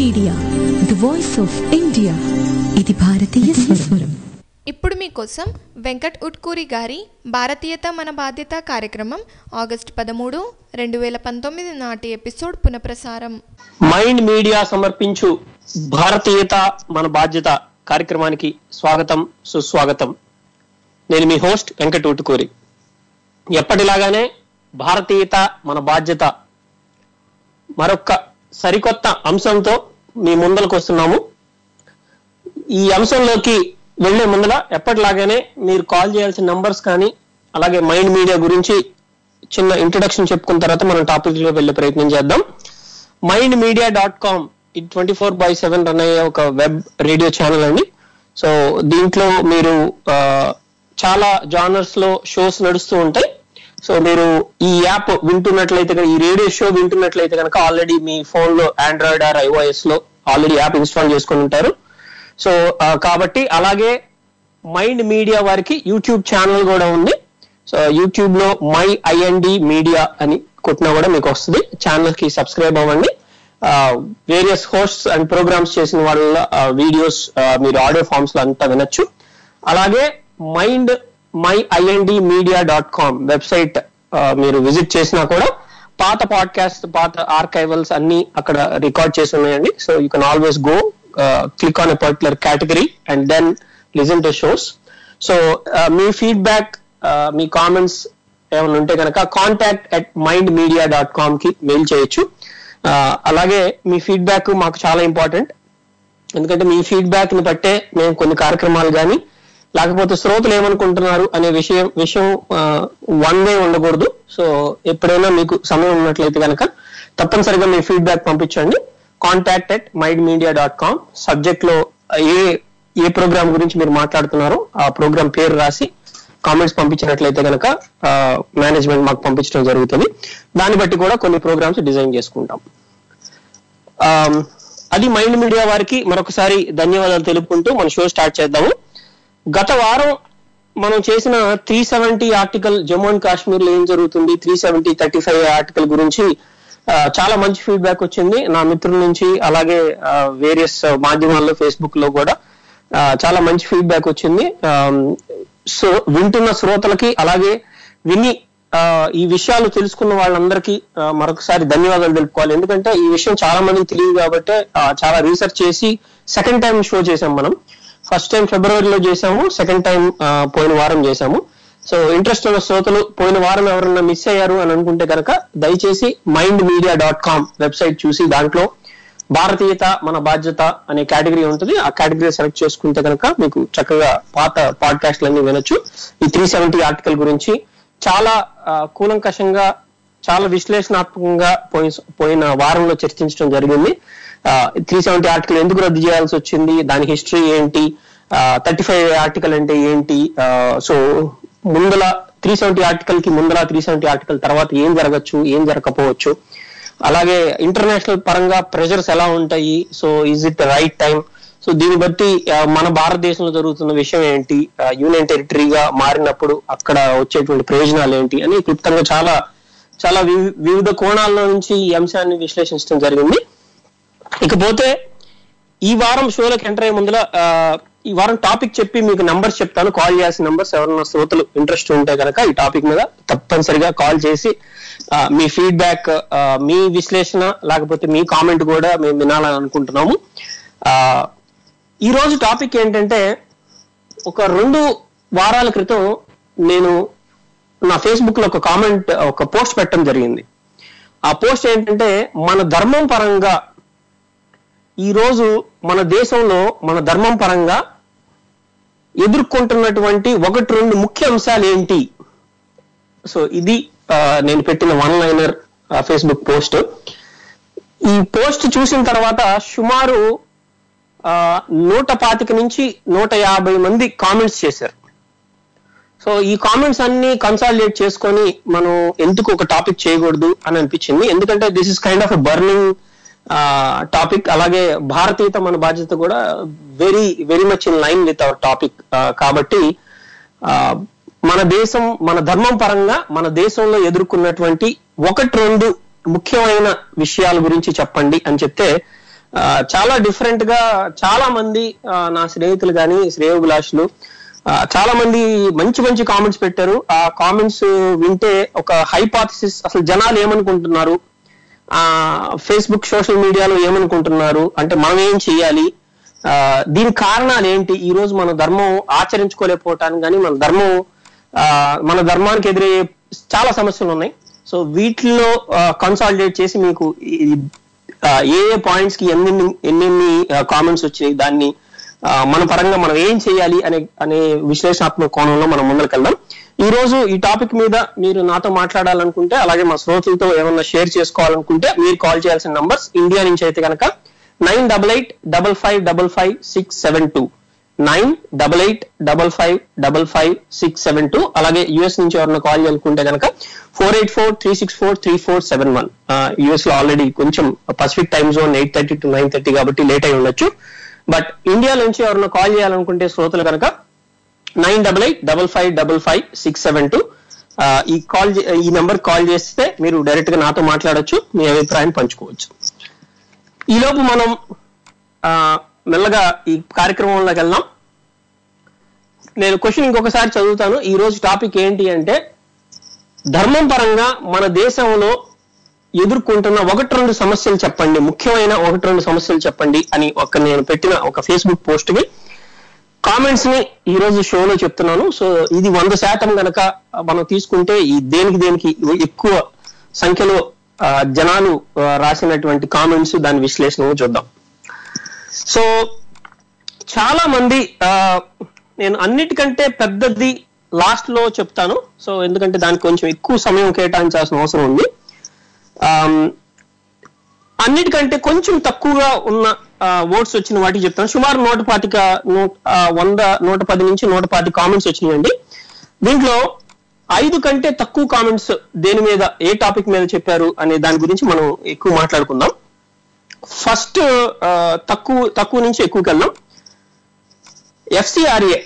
Media the voice of India ఇది భారతీయ స్వరం ఇప్పుడు మీకోసం వెంకట్ ఉట్కూరి గారి భారతీయత మన బాధ్యత కార్యక్రమం ఆగస్టు పదమూడు రెండు వేల పంతొమ్మిది నాటి ఎపిసోడ్ పునఃప్రసారం మైండ్ మీడియా సమర్పించు భారతీయత మన బాధ్యత కార్యక్రమానికి స్వాగతం సుస్వాగతం నేను మీ హోస్ట్ వెంకట ఉట్టుకూరి ఎప్పటిలాగానే భారతీయత మన బాధ్యత మరొక సరికొత్త అంశంతో మీ ముందరకు వస్తున్నాము ఈ అంశంలోకి వెళ్లే ముందర ఎప్పటిలాగానే మీరు కాల్ చేయాల్సిన నంబర్స్ కానీ అలాగే మైండ్ మీడియా గురించి చిన్న ఇంట్రొడక్షన్ చెప్పుకున్న తర్వాత మనం టాపిక్ లో వెళ్లే ప్రయత్నం చేద్దాం మైండ్ మీడియా డాట్ కామ్ ఇది twenty four by seven run అయ్యే ఒక వెబ్ రేడియో ఛానల్ అండి సో దీంట్లో మీరు ఆ, చాలా జానర్స్ లో షోస్ నడుస్తూ ఉంటాయి సో మీరు ఈ యాప్ వింటున్నట్లయితే కనుక, ఈ రేడియో షో వింటున్నట్లయితే కనుక ఆల్రెడీ మీ ఫోన్ లో ఆండ్రాయిడ్ ఆర్ ఐఓఎస్ లో ఆల్రెడీ యాప్ ఇన్స్టాల్ చేసుకొని ఉంటారు సో ఆ, కాబట్టి అలాగే మైండ్ మీడియా వారికి యూట్యూబ్ ఛానల్ కూడా ఉంది సో యూట్యూబ్ లో మై ఐఎన్డి మీడియా అని కొట్టినా కూడా మీకు వస్తుంది ఛానల్ కి సబ్స్క్రైబ్ అవ్వండి వేరియస్ హోస్ట్స్ అండ్ ప్రోగ్రామ్స్ చేసిన వాళ్ళ వీడియోస్ మీరు ఆడియో ఫామ్స్ లో అంతా వినొచ్చు అలాగే mind my IND media dot com website మీరు విజిట్ చేసినా కూడా పాత పాడ్కాస్ట్ పాత ఆర్కైవల్స్ అన్ని అక్కడ రికార్డ్ చేసి ఉన్నాయండి so you can always go click on a particular category and then listen to shows so మీ ఫీడ్బ్యాక్ మీ కామెంట్స్ ఏమైనా ఉంటే కనుక contact at mind media dot com కి మెయిల్ చేయొచ్చు ఆ, అలాగే మీ ఫీడ్బ్యాక్ మాకు చాలా ఇంపార్టెంట్ ఎందుకంటే మీ ఫీడ్బ్యాక్ ని బట్టే మేము కొన్ని కార్యక్రమాలు కానీ లేకపోతే శ్రోతలు ఏమనుకుంటున్నారు అనే విషయం విషయం వన్ వే ఉండకూడదు సో ఎప్పుడైనా మీకు సమయం ఉన్నట్లయితే కనుక తప్పనిసరిగా మీ ఫీడ్బ్యాక్ పంపించండి contact at mind media dot com subject లో ఏ ఏ ప్రోగ్రామ్ గురించి మీరు మాట్లాడుతున్నారో ఆ ప్రోగ్రామ్ పేరు రాసి కామెంట్స్ పంపించినట్లయితే కనుక మేనేజ్మెంట్ మాకు పంపించడం జరుగుతుంది దాన్ని బట్టి కూడా కొన్ని ప్రోగ్రామ్స్ డిజైన్ చేసుకుంటాం ఆమ్, అది మైండ్ మీడియా వారికి మరొకసారి ధన్యవాదాలు తెలుపుకుంటూ మన షో స్టార్ట్ చేద్దాము గత వారం మనం చేసిన three seventy article Jammu and Kashmir లో ఏం జరుగుతుంది three seventy thirty five article గురించి ఆ, చాలా మంచి ఫీడ్బ్యాక్ వచ్చింది నా మిత్రుల నుంచి అలాగే వేరియస్ మాధ్యమాల్లో ఫేస్బుక్ లో కూడా ఆ, చాలా మంచి ఫీడ్బ్యాక్ వచ్చింది ఆమ్, సో వింటున్న శ్రోతలకి అలాగే విని ఆ, ఈ విషయాలు తెలుసుకున్న వాళ్ళందరికీ ఆ, మరొకసారి ధన్యవాదాలు తెలుపుకోవాలి ఎందుకంటే ఈ విషయం చాలా మందికి తెలియదు కాబట్టి ఆ, చాలా రీసెర్చ్ చేసి సెకండ్ టైం షో చేసాం మనం ఫస్ట్ టైం ఫిబ్రవరిలో చేసాము సెకండ్ టైం పోయిన వారం చేసాము సో ఇంట్రెస్ట్ ఉన్న శ్రోతలు పోయిన వారం ఎవరన్నా మిస్ అయ్యారు అని అనుకుంటే కనుక దయచేసి mind media dot com website చూసి దాంట్లో భారతీయత మన బాధ్యత అనే కేటగిరీ ఉంటుంది ఆ కేటగిరీ సెలెక్ట్ చేసుకుంటే కనుక మీకు చక్కగా పాత పాడ్కాస్ట్లన్నీ వినొచ్చు ఈ త్రీ సెవెంటీ ఆర్టికల్ గురించి చాలా ఆ, కూలంకషంగా చాలా విశ్లేషణాత్మకంగా పోయిన పోయిన వారంలో చర్చించడం జరిగింది త్రీ సెవెంటీ ఆర్టికల్ ఎందుకు రద్దు చేయాల్సి వచ్చింది దాని హిస్టరీ ఏంటి థర్టీ ఫైవ్ ఆర్టికల్ అంటే ఏంటి సో ముందల త్రీ సెవెంటీ ఆర్టికల్ కి ముందల త్రీ సెవెంటీ ఆర్టికల్ తర్వాత ఏం జరగచ్చు ఏం జరగకపోవచ్చు అలాగే ఇంటర్నేషనల్ పరంగా ప్రెషర్స్ ఎలా ఉంటాయి so is it right time so దీన్ని బట్టి ఆ, మన భారతదేశంలో జరుగుతున్న విషయం ఏంటి ఆ, యూనియన్ టెరిటరీగా మారినప్పుడు అక్కడ వచ్చేటువంటి ప్రయోజనాలు ఏంటి అని క్లుప్తంగా చాలా చాలా వివి- వివిధ కోణాల్లో నుంచి ఈ అంశాన్ని విశ్లేషించడం జరిగింది ఇకపోతే ఈ వారం షోలోకి ఎంటర్ అయ్యే ముందర ఆ, ఈ వారం టాపిక్ చెప్పి మీకు నంబర్స్ చెప్తాను కాల్ చేయాల్సిన నంబర్స్ ఎవరైనా శ్రోతలు ఇంట్రెస్ట్ ఉంటే కనుక ఈ టాపిక్ మీద తప్పనిసరిగా కాల్ చేసి ఆ, మీ ఫీడ్బ్యాక్ మీ విశ్లేషణ లేకపోతే మీ కామెంట్ కూడా మేము వినాలని అనుకుంటున్నాము ఆ, ఈ రోజు టాపిక్ ఏంటంటే ఒక రెండు వారాల క్రితం నేను నా ఫేస్బుక్ లో ఒక కామెంట్ ఒక పోస్ట్ పెట్టడం జరిగింది ఆ పోస్ట్ ఏంటంటే మన ధర్మం పరంగా ఈ రోజు మన దేశంలో మన ధర్మం పరంగా ఎదుర్కొంటున్నటువంటి ఒకటి రెండు ముఖ్య అంశాలు ఏంటి సో ఇది ఆ, నేను పెట్టిన వన్ లైనర్ ఫేస్బుక్ పోస్ట్ ఈ పోస్ట్ చూసిన తర్వాత సుమారు ఆ, నూట పాతిక నుంచి నూట యాభై మంది కామెంట్స్ చేశారు సో ఈ కామెంట్స్ అన్ని కన్సాలిడేట్ చేసుకొని మనం ఎందుకు ఒక టాపిక్ చేయకూడదు అని అనిపించింది ఎందుకంటే this is kind of a burning topic అలాగే భారతీయత మన బాధ్యత కూడా very very much in line with our topic కాబట్టి ఆ, మన దేశం మన ధర్మం పరంగా మన దేశంలో ఎదుర్కొన్నటువంటి ఒకటి రెండు ముఖ్యమైన విషయాల గురించి చెప్పండి అని చెప్తే ఆ, చాలా డిఫరెంట్ గా చాలా మంది ఆ, నా స్నేహితులు కానీ శ్రేయోభిలాషులు ఆ, చాలా మంది మంచి మంచి కామెంట్స్ పెట్టారు ఆ కామెంట్స్ వింటే ఒక హైపాథసిస్ అసలు జనాలు ఏమనుకుంటున్నారు ఆ ఫేస్బుక్ సోషల్ మీడియాలో ఏమనుకుంటున్నారు అంటే మనం ఏం చేయాలి ఆ, దీని కారణాలు ఏంటి ఈ రోజు మన ధర్మం ఆచరించుకోలేకపోవటానికి కానీ మన ధర్మం ఆ, మన ధర్మానికి ఎదురయ్యే చాలా సమస్యలు ఉన్నాయి సో వీటిల్లో కన్సాలిడేట్ చేసి మీకు ఈ- ఆ, ఏ ఏ పాయింట్స్ కి ఎన్నెన్ని ఎన్నెన్ని కామెంట్స్ వచ్చినాయి దాన్ని ఆ, మన పరంగా మనం ఏం చేయాలి అనే అనే విశ్లేషణాత్మక కోణంలో మనం ముందరకెళ్దాం ఈ రోజు ఈ టాపిక్ మీద మీరు నాతో మాట్లాడాలనుకుంటే అలాగే మా శ్రోతలతో ఏమన్నా షేర్ చేసుకోవాలనుకుంటే మీరు కాల్ చేయాల్సిన నంబర్స్ ఇండియా నుంచి అయితే కనుక nine double eight double five double five six seven two nine double eight double five double five six seven two అలాగే యుఎస్ నుంచి ఎవరైనా కాల్ చేయాలనుకుంటే కనుక four eight four three six four three four seven one US లో already కొంచెం Pacific time zone eight thirty to nine thirty కాబట్టి late అయి ఉండొచ్చు బట్ ఇండియా నుంచి ఎవరైనా కాల్ చేయాలనుకుంటే శ్రోతలు కనుక nine double eight double five double five six seven two ఈ కాల్ ఈ నెంబర్ కాల్ చేస్తే మీరు డైరెక్ట్ గా నాతో మాట్లాడొచ్చు మీ అభిప్రాయం పంచుకోవచ్చు ఈలోపు మనం ఆ, మెల్లగా ఈ కార్యక్రమంలోకి వెళ్దాం నేను క్వశ్చన్ ఇంకొకసారి చదువుతాను ఈ రోజు టాపిక్ ఏంటి అంటే ధర్మం పరంగా మన దేశంలో ఎదుర్కొంటున్న ఒకటి రెండు సమస్యలు చెప్పండి ముఖ్యమైన ఒకటి రెండు సమస్యలు చెప్పండి అని ఒక నేను పెట్టిన ఒక ఫేస్బుక్ పోస్ట్ కి కామెంట్స్ ని ఈ రోజు షోలో చెప్తున్నాను సో ఇది వంద శాతం గనక మనం తీసుకుంటే ఈ దేనికి దేనికి ఎక్కువ సంఖ్యలో ఆ, జనాలు ఆ, రాసినటువంటి కామెంట్స్ దాని విశ్లేషణ చూద్దాం సో చాలా మంది ఆ, నేను అన్నిటికంటే పెద్దది లాస్ట్ లో చెప్తాను సో ఎందుకంటే దానికి కొంచెం ఎక్కువ సమయం కేటాయించాల్సిన అవసరం ఉంది ఆమ్, అన్నిటికంటే కొంచెం తక్కువగా ఉన్న ఓట్స్ వచ్చిన వాటికి చెప్తాను సుమారు నూట పాతిక నూట ఆ, వంద నూట పది నుంచి నూట పాతి కామెంట్స్ వచ్చినాయండి దీంట్లో ఐదు కంటే తక్కువ కామెంట్స్ దేని మీద ఏ టాపిక్ మీద చెప్పారు అనే దాని గురించి మనం ఎక్కువ మాట్లాడుకుందాం ఫస్ట్ తక్కువ తక్కువ నుంచి ఎక్కువకి వెళ్దాం ఎఫ్సిఆర్ఏ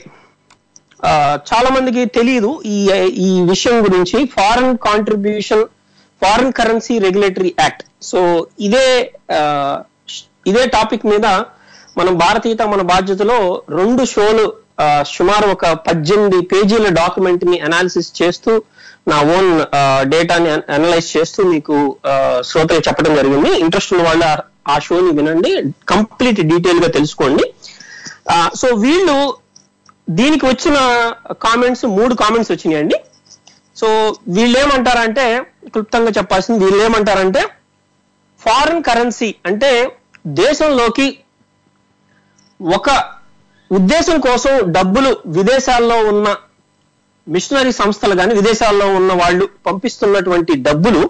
చాలా మందికి తెలియదు ఈ ఈ విషయం గురించి foreign contribution foreign currency regulatory act so ఇదే ఆ, ఇదే టాపిక్ మీద మనం భారతీయత మన బాధ్యతలో రెండు షోలు ఆ, సుమారు ఒక పద్దెనిమిది పేజీల డాక్యుమెంట్ ని అనాలిసిస్ చేస్తూ నా ఓన్ డేటాని అనలైజ్ చేస్తూ మీకు ఆ, శ్రోతలు చెప్పడం జరిగింది ఇంట్రెస్ట్ ఉన్న వాళ్ళు ఆ- ఆ షోని వినండి కంప్లీట్ డీటెయిల్ గా తెలుసుకోండి ఆ, సో వీళ్ళు దీనికి వచ్చిన కామెంట్స్ మూడు కామెంట్స్ వచ్చినాయండి సో వీళ్ళు ఏమంటారంటే క్లుప్తంగా చెప్పాల్సింది వీళ్ళు ఏమంటారంటే ఫారిన్ కరెన్సీ అంటే దేశంలోకి ఒక ఉద్దేశం కోసం డబ్బులు విదేశాల్లో ఉన్న మిషనరీ సంస్థలు కానీ విదేశాల్లో ఉన్న వాళ్ళు పంపిస్తున్నటువంటి డబ్బులు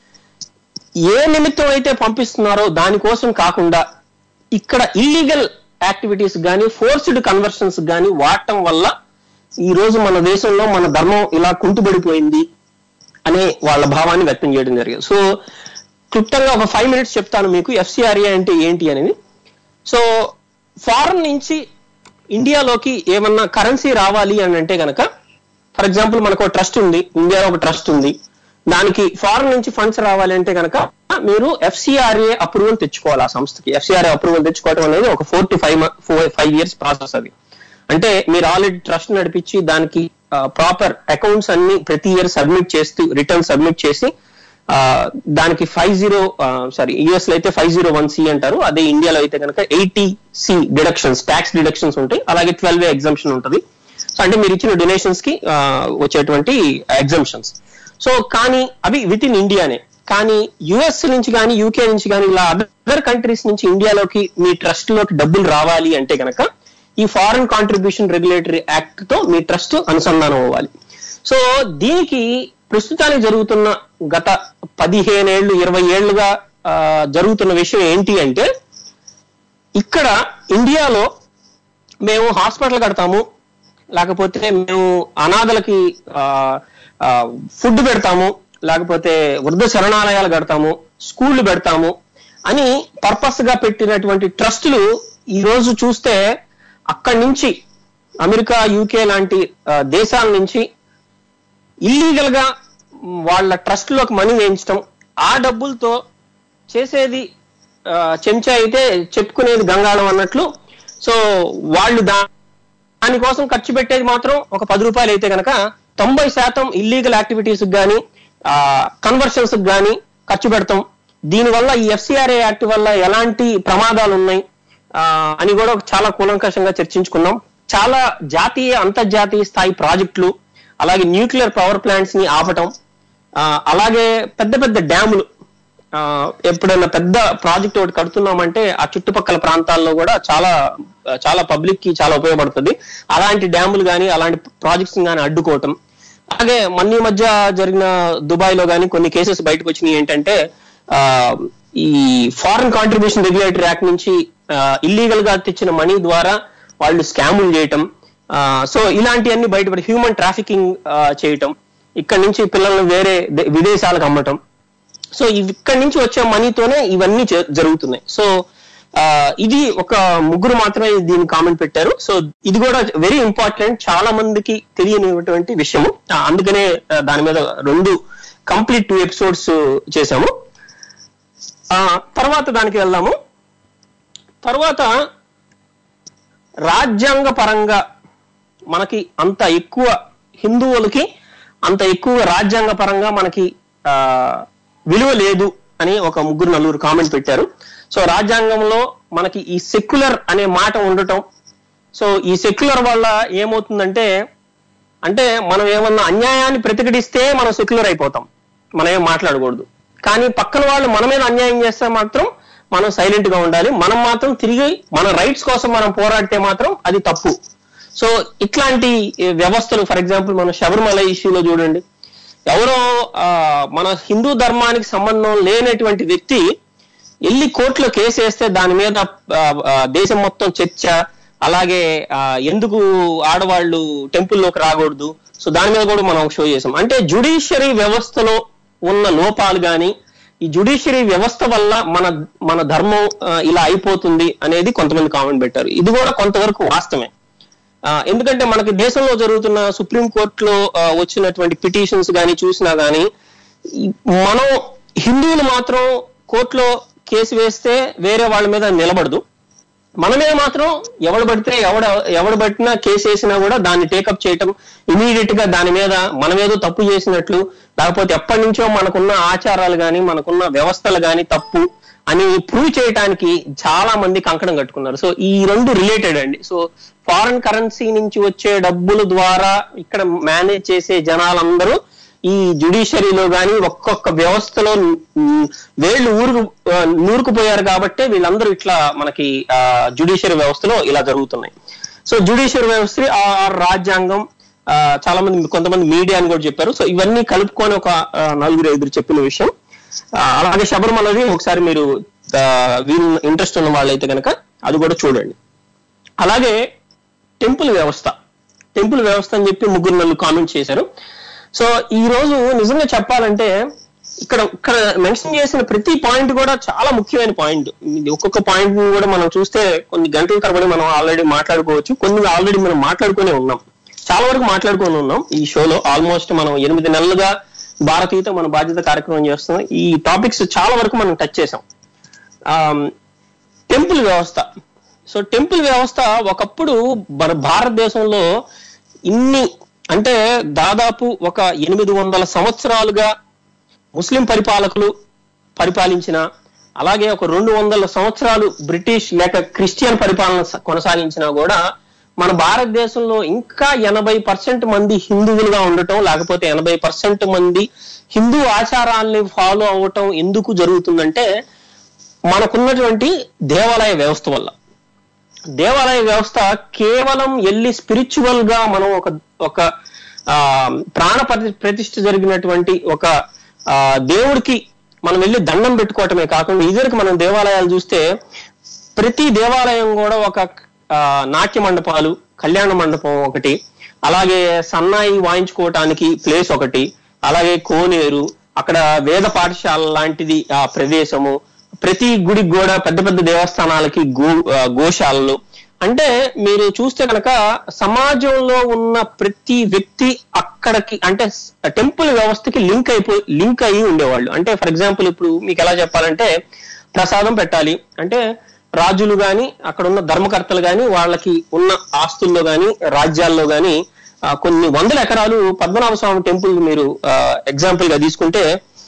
ఏ నిమిత్తం అయితే పంపిస్తున్నారో దానికోసం కాకుండా ఇక్కడ ఇల్లీగల్ యాక్టివిటీస్ కానీ ఫోర్స్డ్ కన్వర్షన్స్ కానీ వాడటం వల్ల ఈ రోజు మన దేశంలో మన ధర్మం ఇలా కుంటుబడిపోయింది అనే వాళ్ళ భావాన్ని వ్యక్తం చేయడం జరిగింది సో క్లుప్తంగా ఒక ఫైవ్ మినిట్స్ చెప్తాను మీకు ఎఫ్సిఆర్ఏ అంటే ఏంటి అనేది సో ఫారెన్ నుంచి ఇండియాలోకి ఏమన్నా కరెన్సీ రావాలి అని అంటే గనక ఫర్ ఎగ్జాంపుల్ మనకు ఒక ట్రస్ట్ ఉంది ఇండియాలో ఒక ట్రస్ట్ ఉంది దానికి ఫారెన్ నుంచి ఫండ్స్ రావాలి అంటే కనుక మీరు ఎఫ్సిఆర్ఏ అప్రూవల్ తెచ్చుకోవాలి ఆ సంస్థకి ఎఫ్సిఆర్ఏ అప్రూవల్ తెచ్చుకోవడం అనేది ఒక four to five five years process అది అంటే మీరు ఆల్రెడీ ట్రస్ట్ నడిపించి దానికి ప్రాపర్ అకౌంట్స్ అన్ని ప్రతి ఇయర్ సబ్మిట్ చేస్తూ రిటర్న్ సబ్మిట్ చేసి ఆ, దానికి ఫైవ్ జీరో సారీ యుఎస్ లో అయితే ఫైవ్ జీరో వన్ సి అంటారు అదే ఇండియాలో అయితే కనుక eighty C deductions tax deductions ఉంటాయి అలాగే ట్వెల్వ్ ఏ ఎగ్జామ్షన్ ఉంటుంది సో అంటే మీరు ఇచ్చిన డొనేషన్స్ కి ఆ, వచ్చేటువంటి ఎగ్జామ్షన్స్ సో కానీ అవి విత్ ఇన్ ఇండియానే కానీ యుఎస్ నుంచి కానీ యూకే నుంచి కానీ ఇలా అదర్ కంట్రీస్ నుంచి ఇండియాలోకి మీ ట్రస్ట్ లోకి డబ్బులు రావాలి అంటే గనక ఈ ఫారెన్ కాంట్రిబ్యూషన్ రెగ్యులేటరీ యాక్ట్ తో మీ ట్రస్ట్ అనుసంధానం అవ్వాలి సో దీనికి ప్రస్తుతానికి జరుగుతున్న గత పదిహేను ఏళ్ళు ఇరవై ఏళ్లుగా ఆ, జరుగుతున్న విషయం ఏంటి అంటే ఇక్కడ ఇండియాలో మేము హాస్పిటల్ కడతాము లేకపోతే మేము అనాథలకి ఫుడ్ పెడతాము లేకపోతే వృద్ధ శరణాలయాలు కడతాము స్కూళ్ళు పెడతాము అని పర్పస్ గా పెట్టినటువంటి ట్రస్టులు ఈ రోజు చూస్తే అక్కడి నుంచి అమెరికా యూకే లాంటి ఆ, దేశాల నుంచి ఇల్లీగల్ గా వాళ్ళ ట్రస్ట్ లోకి మనీ వేయించడం ఆ డబ్బులతో చేసేది ఆ, చెంచా అయితే చెప్పుకునేది గంగాళం అన్నట్లు సో వాళ్ళు దా దానికోసం ఖర్చు పెట్టేది మాత్రం ఒక పది రూపాయలు అయితే కనుక తొంభై శాతం ఇల్లీగల్ యాక్టివిటీస్ కానీ కన్వర్షన్స్ కానీ ఖర్చు పెడతాం దీనివల్ల ఈ ఎఫ్సిఆర్ఏ యాక్ట్ వల్ల ఎలాంటి ప్రమాదాలు ఉన్నాయి ఆ, అని కూడా చాలా కూలంకషంగా చర్చించుకున్నాం చాలా జాతీయ అంతర్జాతీయ స్థాయి ప్రాజెక్టులు అలాగే న్యూక్లియర్ పవర్ ప్లాంట్స్ ని ఆపటం ఆ, అలాగే పెద్ద పెద్ద డ్యాములు ఆ, ఎప్పుడైనా పెద్ద ప్రాజెక్ట్ ఒకటి కడుతున్నామంటే ఆ చుట్టుపక్కల ప్రాంతాల్లో కూడా చాలా చాలా పబ్లిక్ కి చాలా ఉపయోగపడుతుంది అలాంటి డ్యాములు కానీ అలాంటి ప్రాజెక్ట్స్ కానీ అడ్డుకోవటం అలాగే మన ఈ మధ్య జరిగిన దుబాయ్ లో కానీ కొన్ని కేసెస్ బయటకు వచ్చినాయి ఏంటంటే ఆ, ఈ ఫారెన్ కాంట్రిబ్యూషన్ రెగ్యులేటరీ యాక్ట్ నుంచి ఇల్లీగల్ గా తెచ్చిన మనీ ద్వారా వాళ్ళు స్కాములు చేయటం సో ఇలాంటివన్నీ బయటపడి హ్యూమన్ ట్రాఫికింగ్ చేయటం ఇక్కడ నుంచి పిల్లల్ని వేరే దే- విదేశాలకు అమ్మటం సో ఇవి ఇక్కడి నుంచి వచ్చే మనీతోనే ఇవన్నీ జ- జరుగుతున్నాయి సో ఆ, ఇది ఒక ముగ్గురు మాత్రమే దీన్ని కామెంట్ పెట్టారు సో ఇది కూడా వెరీ ఇంపార్టెంట్ చాలా మందికి తెలియనిటువంటి విషయము ఆ, అందుకనే ఆ, దాని మీద రెండు కంప్లీట్ టూ ఎపిసోడ్స్ చేశాము ఆ, తర్వాత దానికి వెళ్దాము తర్వాత రాజ్యాంగ పరంగా మనకి అంత ఎక్కువ హిందువులకి అంత ఎక్కువ రాజ్యాంగ పరంగా మనకి ఆ, విలువ లేదు అని ఒక ముగ్గురు నలుగురు కామెంట్ పెట్టారు సో రాజ్యాంగంలో మనకి ఈ సెక్యులర్ అనే మాట ఉండటం సో ఈ సెక్యులర్ వల్ల ఏమవుతుందంటే అంటే మనం ఏమన్నా అన్యాయాన్ని ప్రతిఘటిస్తే మనం సెక్యులర్ అయిపోతాం మనం ఏం మాట్లాడకూడదు కానీ పక్కన వాళ్ళు మన మీద అన్యాయం చేస్తే మాత్రం మనం సైలెంట్ గా ఉండాలి మనం మాత్రం తిరిగి మన రైట్స్ కోసం మనం పోరాడితే మాత్రం అది తప్పు సో ఇట్లాంటి ఏ, వ్యవస్థలు ఫర్ ఎగ్జాంపుల్ మన శబరిమల ఇష్యూలో చూడండి ఎవరో ఆ, మన హిందూ ధర్మానికి సంబంధం లేనటువంటి వ్యక్తి వెళ్ళి కోర్టులో కేసు వేస్తే దాని మీద ఆ, ఆ, దేశం మొత్తం చర్చ అలాగే ఆ, ఎందుకు ఆడవాళ్ళు టెంపుల్లోకి రాకూడదు సో దాని మీద కూడా మనం షో చేసాం అంటే జుడిషియరీ వ్యవస్థలో ఉన్న లోపాలు కానీ ఈ జుడిషియరీ వ్యవస్థ వల్ల మన మన ధర్మం ఆ, ఇలా అయిపోతుంది అనేది కొంతమంది కామెంట్ పెట్టారు ఇది కూడా కొంతవరకు వాస్తవమే ఆ, ఎందుకంటే మనకి దేశంలో జరుగుతున్న సుప్రీం కోర్టులో ఆ, వచ్చినటువంటి పిటిషన్స్ కానీ చూసినా కానీ ఈ- మనం హిందువులు మాత్రం కోర్టులో కేసు వేస్తే వేరే వాళ్ళ మీద నిలబడదు మన మీద మాత్రం ఎవడు పడితే ఎవడ ఎవడు పట్టినా కేసు వేసినా కూడా దాన్ని టేకప్ చేయటం ఇమీడియట్ గా దాని మీద మనం ఏదో తప్పు చేసినట్లు లేకపోతే ఎప్పటి నుంచో మనకున్న ఆచారాలు కానీ మనకున్న వ్యవస్థలు కానీ తప్పు అని ప్రూవ్ చేయడానికి చాలా మంది కంకణం కట్టుకున్నారు సో ఈ రెండు రిలేటెడ్ అండి సో ఫారెన్ కరెన్సీ నుంచి వచ్చే డబ్బుల ద్వారా ఇక్కడ మేనేజ్ చేసే జనాలందరూ ఈ జుడిషియరీలో కానీ ఒక్కొక్క వ్యవస్థలో ఉమ్, వేళ్ళు ఊరుకు ఆ, నూరుకుపోయారు కాబట్టి వీళ్ళందరూ ఇట్లా మనకి జుడిషియరీ వ్యవస్థలో ఇలా జరుగుతున్నాయి సో జుడిషియరీ వ్యవస్థ ఆ ఆ రాజ్యాంగం ఆ, చాలా మంది కొంతమంది మీడియా అని కూడా చెప్పారు సో ఇవన్నీ కలుపుకొని ఒక ఆ, నలుగురు ఐదుగురు చెప్పిన విషయం ఆ, అలాగే శబరిమలది ఒకసారి మీరు ఆ, వీళ్ళు ఇంట్రెస్ట్ ఉన్న వాళ్ళైతే కనుక అది కూడా చూడండి అలాగే టెంపుల్ వ్యవస్థ టెంపుల్ వ్యవస్థ అని చెప్పి ముగ్గురు నన్ను కామెంట్ చేశారు సో ఈ రోజు నిజంగా చెప్పాలంటే ఇక్కడ ఇక్కడ మెన్షన్ చేసిన ప్రతి పాయింట్ కూడా చాలా ముఖ్యమైన పాయింట్ ఇది ఒక్కొక్క పాయింట్ కూడా మనం చూస్తే కొన్ని గంటల తరబడి మనం ఆల్రెడీ మాట్లాడుకోవచ్చు కొన్ని ఆల్రెడీ మనం మాట్లాడుకునే ఉన్నాం చాలా వరకు మాట్లాడుకొని ఉన్నాం ఈ షోలో ఆల్మోస్ట్ మనం ఎనిమిది నెలలుగా భారతీయత మన బాధ్యత కార్యక్రమం చేస్తున్నాం ఈ టాపిక్స్ చాలా వరకు మనం టచ్ చేసాం టెంపుల్ వ్యవస్థ సో టెంపుల్ వ్యవస్థ ఒకప్పుడు మన భారతదేశంలో ఇన్ని అంటే దాదాపు ఒక ఎనిమిది వందల సంవత్సరాలుగా ముస్లిం పరిపాలకులు పరిపాలించిన అలాగే ఒక రెండు వందల సంవత్సరాలు బ్రిటిష్ లేక క్రిస్టియన్ పరిపాలన స- కొనసాగించినా కూడా మన భారతదేశంలో ఇంకా ఎనభై పర్సెంట్ మంది హిందువులుగా ఉండటం లేకపోతే ఎనభై పర్సెంట్ మంది హిందూ ఆచారాల్ని ఫాలో అవటం ఎందుకు జరుగుతుందంటే మనకున్నటువంటి దేవాలయ వ్యవస్థ వల్ల దేవాలయ వ్యవస్థ కేవలం ఎల్లి స్పిరిచువల్ గా మనం ఒక ఒక ఆ, ప్రాణ ప్రతి- ప్రతిష్ఠ జరిగినటువంటి ఒక ఆ, దేవుడికి మనం వెళ్ళి దండం పెట్టుకోవటమే కాకుండా ఇదివరకు మనం దేవాలయాలు చూస్తే ప్రతి దేవాలయం కూడా ఒక ఆ, నాట్య మండపాలు కళ్యాణ మండపం ఒకటి అలాగే సన్నాయి వాయించుకోవటానికి ప్లేస్ ఒకటి అలాగే కోనేరు అక్కడ వేద పాఠశాల లాంటిది ఆ ప్రదేశము ప్రతి గుడికి కూడా పెద్ద పెద్ద దేవస్థానాలకి గో ఆ, గోశాలలు అంటే మీరు చూస్తే కనుక సమాజంలో ఉన్న ప్రతి వ్యక్తి అక్కడికి అంటే టెంపుల్ వ్యవస్థకి లింక్ అయిపో లింక్ అయ్యి ఉండేవాళ్ళు అంటే ఫర్ ఎగ్జాంపుల్ ఇప్పుడు మీకు ఎలా చెప్పాలంటే ప్రసాదం పెట్టాలి అంటే రాజులు గాని అక్కడ ఉన్న ధర్మకర్తలు గాని వాళ్ళకి ఉన్న ఆస్తుల్లో గాని రాజ్యాల్లో గాని ఆ, కొన్ని వందల ఎకరాలు పద్మనాభ స్వామి టెంపుల్ మీరు ఎగ్జాంపుల్ గా తీసుకుంటే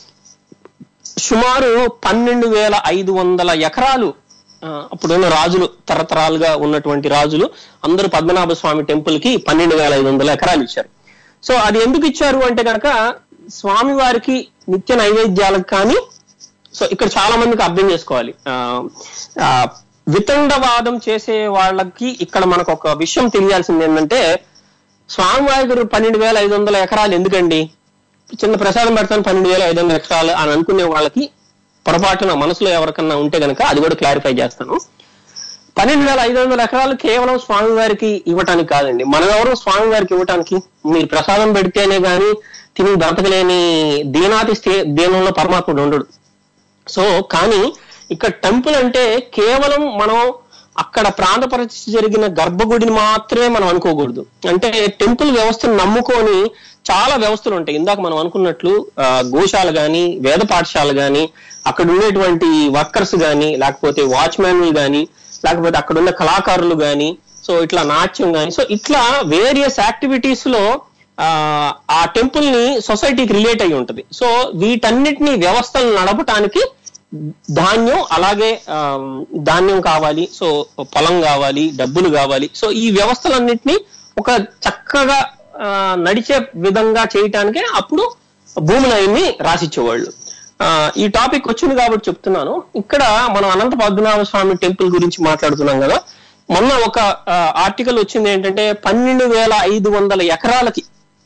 సుమారు పన్నెండు వేల ఐదు వందల ఎకరాలు ఆ, అప్పుడున్న రాజులు తరతరాలుగా ఉన్నటువంటి రాజులు అందరూ పద్మనాభ స్వామి టెంపుల్ కి పన్నెండు వేల ఐదు వందల ఎకరాలు ఇచ్చారు సో అది ఎందుకు ఇచ్చారు అంటే కనుక స్వామి వారికి నిత్య నైవేద్యాలకు కానీ సో ఇక్కడ చాలా మందికి అర్థం చేసుకోవాలి ఆ, ఆ, వితండవాదం చేసే వాళ్ళకి ఇక్కడ మనకు ఒక విషయం తెలియాల్సింది ఏంటంటే స్వామివారి గారు పన్నెండు వేల ఐదు వందల ఎకరాలు ఎందుకండి చిన్న ప్రసాదం పెడతాను పన్నెండు వేల ఐదు వందల ఎకరాలు అని అనుకునే వాళ్ళకి పొరపాటున మనసులో ఎవరికన్నా ఉంటే గనక అది కూడా క్లారిఫై చేస్తాను పన్నెండు వేల ఐదు వందల ఎకరాలు కేవలం స్వామివారికి ఇవ్వటానికి కాదండి మనం ఎవరు స్వామివారికి ఇవ్వటానికి మీరు ప్రసాదం పెడితేనే గాని తిని బ్రతకలేని దీనాతి స్థే దీనంలో పరమాత్ముడు ఉండడు సో కానీ ఇక్కడ టెంపుల్ అంటే కేవలం మనం అక్కడ ప్రాంత పరిస్థితి జరిగిన గర్భగుడిని మాత్రమే మనం అనుకోకూడదు అంటే టెంపుల్ వ్యవస్థను నమ్ముకొని చాలా వ్యవస్థలు ఉంటాయి ఇందాక మనం అనుకున్నట్లు ఆ, గోశాల గాని వేద పాఠశాల గాని అక్కడ ఉండేటువంటి వర్కర్స్ గాని లేకపోతే వాచ్మెన్లు గాని లేకపోతే అక్కడ ఉన్న కళాకారులు గాని సో ఇట్లా నాట్యం గాని సో ఇట్లా వేరియస్ యాక్టివిటీస్ లో ఆ, ఆ టెంపుల్ ని సొసైటీకి రిలేట్ అయి ఉంటది సో వీటన్నిటిని వ్యవస్థలు నడపటానికి ధాన్యం అలాగే ఆ, ధాన్యం కావాలి సో పొలం కావాలి డబ్బులు కావాలి సో ఈ వ్యవస్థలన్నిటినీ ఒక చక్కగా ఆ, నడిచే విధంగా చేయటానికే అప్పుడు భూములు అవన్నీ రాసిచ్చేవాళ్ళు ఆ, ఈ టాపిక్ వచ్చింది కాబట్టి చెప్తున్నాను ఇక్కడ మనం అనంత పద్మనాభ స్వామి టెంపుల్ గురించి మాట్లాడుతున్నాం కదా మొన్న ఒక ఆర్టికల్ వచ్చింది ఏంటంటే పన్నెండు వేల ఐదు వందల ఎకరాలకి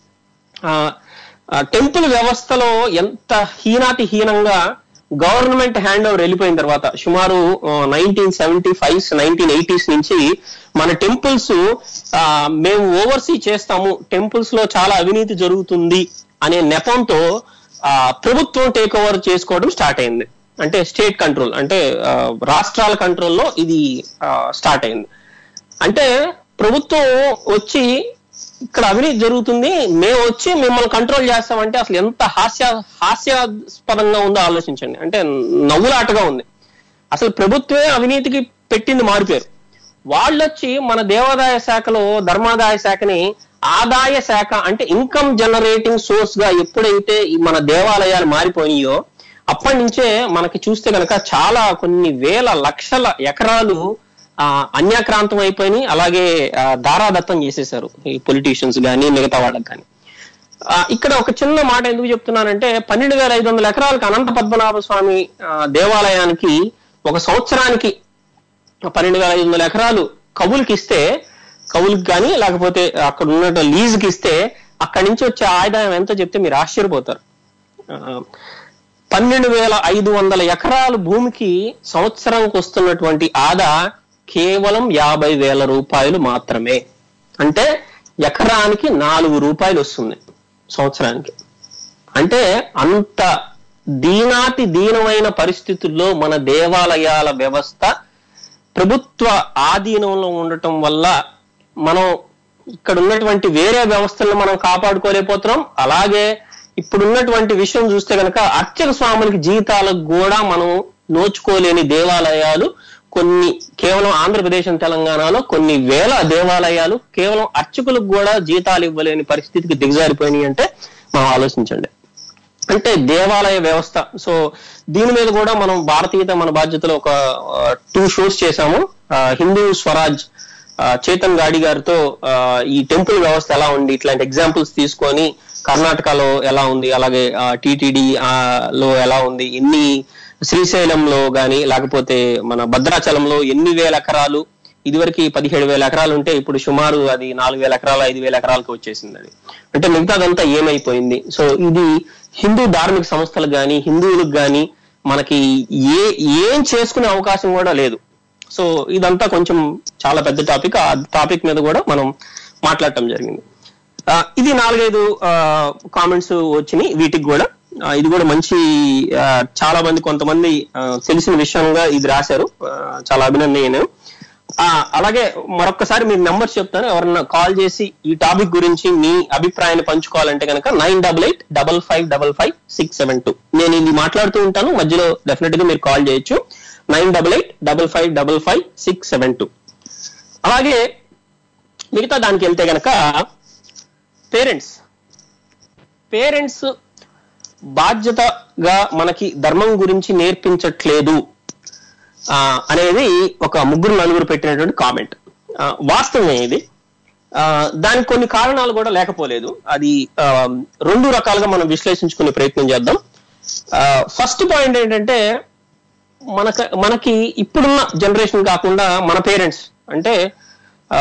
ఆ, ఆ, టెంపుల్ వ్యవస్థలో ఎంత హీనాతి హీనంగా గవర్నమెంట్ హ్యాండ్ ఓవర్ వెళ్ళిపోయిన తర్వాత సుమారు nineteen seventy five nineteen eighties నుంచి మన టెంపుల్స్ మేము ఓవర్సీ చేస్తాము టెంపుల్స్ లో చాలా అవినీతి జరుగుతుంది అనే నెపంతో ఆ, ప్రభుత్వం టేక్ ఓవర్ చేసుకోవడం స్టార్ట్ అయింది అంటే స్టేట్ కంట్రోల్ అంటే ఆ, రాష్ట్రాల కంట్రోల్లో ఇది స్టార్ట్ అయింది అంటే ప్రభుత్వం వచ్చి ఇక్కడ అవినీతి జరుగుతుంది మేము వచ్చి మిమ్మల్ని కంట్రోల్ చేస్తామంటే అసలు ఎంత హాస్య హాస్యాస్పదంగా ఉందో ఆలోచించండి అంటే నవ్వులాటగా ఉంది అసలు ప్రభుత్వమే అవినీతికి పెట్టింది మారిపోయారు వాళ్ళు వచ్చి మన దేవాదాయ శాఖలో ధర్మాదాయ శాఖని ఆదాయ శాఖ అంటే ఇన్కమ్ జనరేటింగ్ సోర్స్ గా ఎప్పుడైతే ఈ మన దేవాలయాలు మారిపోయినాయో అప్పటి నుంచే మనకి చూస్తే కనుక చాలా కొన్ని వేల లక్షల ఎకరాలు ఆ, అన్యాక్రాంతం అయిపోయినాయి అలాగే ఆ, దారాదత్తం చేసేశారు ఈ పొలిటీషియన్స్ కానీ మిగతా వాళ్ళకి కానీ ఆ, ఇక్కడ ఒక చిన్న మాట ఎందుకు చెప్తున్నానంటే పన్నెండు వేల ఐదు వందల ఎకరాలకు అనంత పద్మనాభ స్వామి ఆ, దేవాలయానికి ఒక సంవత్సరానికి పన్నెండు వేల ఐదు వందల ఎకరాలు కవులకి ఇస్తే కవులకి కానీ లేకపోతే అక్కడ ఉన్న లీజుకి ఇస్తే అక్కడి నుంచి వచ్చే ఆదాయం ఎంతో చెప్తే మీరు ఆశ్చర్యపోతారు ఆ, పన్నెండు వేల ఐదు వందల ఎకరాల భూమికి సంవత్సరానికి వస్తున్నటువంటి ఆదా కేవలం యాభై వేల రూపాయలు మాత్రమే అంటే ఎకరానికి నాలుగు రూపాయలు వస్తుంది సంవత్సరానికి అంటే అంత దీనాతి దీనమైన పరిస్థితుల్లో మన దేవాలయాల వ్యవస్థ ప్రభుత్వ ఆధీనంలో ఉండటం వల్ల మనం ఇక్కడ ఉన్నటువంటి వేరే వ్యవస్థలను మనం కాపాడుకోలేకపోతున్నాం అలాగే ఇప్పుడు ఉన్నటువంటి విషయం చూస్తే కనుక అర్చక స్వాములకి జీతాలకు కూడా మనం నోచుకోలేని దేవాలయాలు కొన్ని కేవలం ఆంధ్రప్రదేశ్ and తెలంగాణలో కొన్ని వేల దేవాలయాలు కేవలం అర్చకులకు కూడా జీతాలు ఇవ్వలేని పరిస్థితికి దిగజారిపోయినాయి అంటే మనం ఆలోచించండి అంటే దేవాలయ వ్యవస్థ సో దీని మీద కూడా మనం భారతీయత మన బాధ్యతలో ఒక టూ షోస్ చేశాము ఆ, హిందూ స్వరాజ్ ఆ, చేతన్ గాడి గారితో ఆ, ఈ టెంపుల్ వ్యవస్థ ఎలా ఉంది ఇట్లాంటి ఎగ్జాంపుల్స్ తీసుకొని కర్ణాటకలో ఎలా ఉంది అలాగే టిటిడి లో ఎలా ఉంది ఎన్ని శ్రీశైలంలో గాని లేకపోతే మన భద్రాచలంలో ఎన్ని వేల ఎకరాలు ఇదివరకు పదిహేడు వేల ఎకరాలు ఉంటే ఇప్పుడు సుమారు అది నాలుగు వేల ఎకరాలు ఐదు వేల ఎకరాలకు వచ్చేసింది అది అంటే మిగతాదంతా ఏమైపోయింది సో ఇది హిందూ ధార్మిక సంస్థలకు గాని హిందువులకు గాని మనకి ఏ ఏం చేసుకునే అవకాశం కూడా లేదు సో ఇదంతా కొంచెం చాలా పెద్ద టాపిక్ ఆ టాపిక్ మీద కూడా మనం మాట్లాడటం జరిగింది ఆ, ఇది నాలుగైదు కామెంట్స్ వచ్చినాయి వీటికి కూడా ఆ, ఇది కూడా మంచి ఆ, చాలా మంది కొంతమంది ఆ, తెలిసిన విషయంగా ఇది రాశారు ఆ, చాలా అభినందనీయం ఆ, అలాగే మరొకసారి మీ నెంబర్స్ చెప్తాను ఎవరన్నా కాల్ చేసి ఈ టాపిక్ గురించి మీ అభిప్రాయాన్ని పంచుకోవాలంటే కనుక nine double eight double five double five six seven two నేను ఇది మాట్లాడుతూ ఉంటాను మధ్యలో డెఫినెట్ గా మీరు కాల్ చేయొచ్చు nine double eight double five double five six seven two అలాగే మిగతా దానికి వెళ్తే గనక పేరెంట్స్ పేరెంట్స్ బాధ్యతగా మనకి ధర్మం గురించి నేర్పించట్లేదు ఆ, అనేది ఒక ముగ్గురు నలుగురు పెట్టినటువంటి కామెంట్ వాస్తవమే ఇది ఆ, దానికి కొన్ని కారణాలు కూడా లేకపోలేదు అది ఆ, రెండు రకాలుగా మనం విశ్లేషించుకునే ప్రయత్నం చేద్దాం ఫస్ట్ పాయింట్ ఏంటంటే మనక మనకి ఇప్పుడున్న జనరేషన్ కాకుండా మన పేరెంట్స్ అంటే ఆ,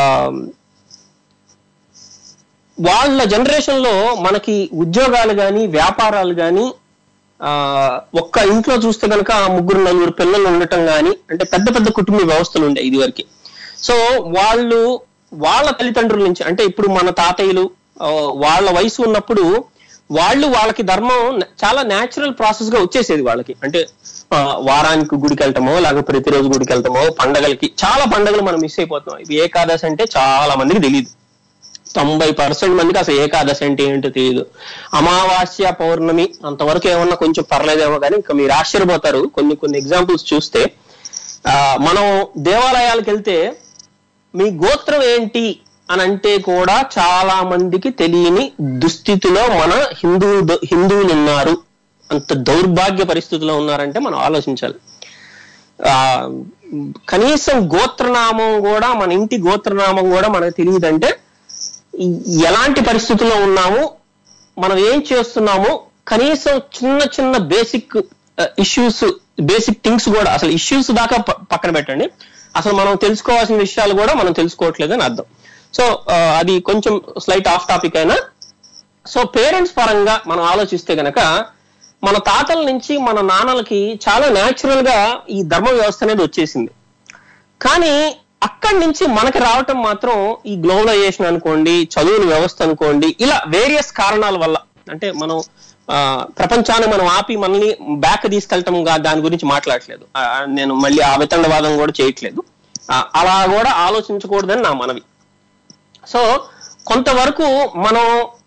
వాళ్ళ జనరేషన్ లో మనకి ఉద్యోగాలు కానీ వ్యాపారాలు కానీ ఆ ఒక్క ఇంట్లో చూస్తే కనుక ముగ్గురు నలుగురు పిల్లలు ఉండటం కానీ అంటే పెద్ద పెద్ద కుటుంబ వ్యవస్థలు ఉండే ఇది వరకు సో వాళ్ళు వాళ్ళ తల్లిదండ్రుల నుంచి అంటే ఇప్పుడు మన తాతయ్యలు ఆ, వాళ్ళ వయసు ఉన్నప్పుడు వాళ్ళు వాళ్ళకి ధర్మం చాలా న్యాచురల్ ప్రాసెస్ గా వచ్చేసేది వాళ్ళకి అంటే ఆ, వారానికి గుడికి వెళ్ళటమో లేకపోతే ప్రతిరోజు గుడికి వెళ్ళటమో పండగలకి చాలా పండగలు మనం మిస్ అయిపోతున్నాం ఇవి ఏకాదశి అంటే చాలా మందికి తెలియదు తొంభై పర్సెంట్ మందికి అసలు ఏకాదశి అంటే ఏంటో తెలియదు అమావాస్య పౌర్ణమి అంతవరకు ఏమన్నా కొంచెం పర్లేదేమో కానీ ఇంకా మీరు ఆశ్చర్యపోతారు కొన్ని కొన్ని ఎగ్జాంపుల్స్ చూస్తే ఆ, మనం దేవాలయాలకు వెళ్తే మీ గోత్రం ఏంటి అని అంటే కూడా చాలా మందికి తెలియని దుస్థితిలో మన హిందూ హిందువులు ఉన్నారు అంత దౌర్భాగ్య పరిస్థితిలో ఉన్నారంటే మనం ఆలోచించాలి ఆ కనీసం గోత్రనామం కూడా మన ఇంటి గోత్రనామం కూడా మనకు తెలియదంటే ఎలాంటి పరిస్థితుల్లో ఉన్నాము మనం ఏం చేస్తున్నాము కనీసం చిన్న చిన్న బేసిక్ ఇష్యూస్ బేసిక్ థింగ్స్ కూడా అసలు ఇష్యూస్ దాకా ప- పక్కన పెట్టండి అసలు మనం తెలుసుకోవాల్సిన విషయాలు కూడా మనం తెలుసుకోవట్లేదు అని అర్థం సో అది కొంచెం స్లైట్ ఆఫ్ టాపిక్ అయినా సో పేరెంట్స్ పరంగా మనం ఆలోచిస్తే గనక మన తాతల నుంచి మన నాన్నలకి చాలా న్యాచురల్ గా ఈ ధర్మ వ్యవస్థ అనేది వచ్చేసింది కానీ అక్కడి నుంచి మనకి రావటం మాత్రం ఈ గ్లోబలైజేషన్ అనుకోండి చదువుల వ్యవస్థ అనుకోండి ఇలా వేరియస్ కారణాల వల్ల అంటే మనం ఆ, ప్రపంచాన్ని మనం ఆపి మనల్ని బ్యాక్ తీసుకెళ్ళటం గా- దాని గురించి మాట్లాడట్లేదు ఆ, నేను మళ్ళీ ఆ వితండవాదం కూడా చేయట్లేదు ఆ, అలా కూడా ఆలోచించకూడదని నా మనవి సో కొంతవరకు మనం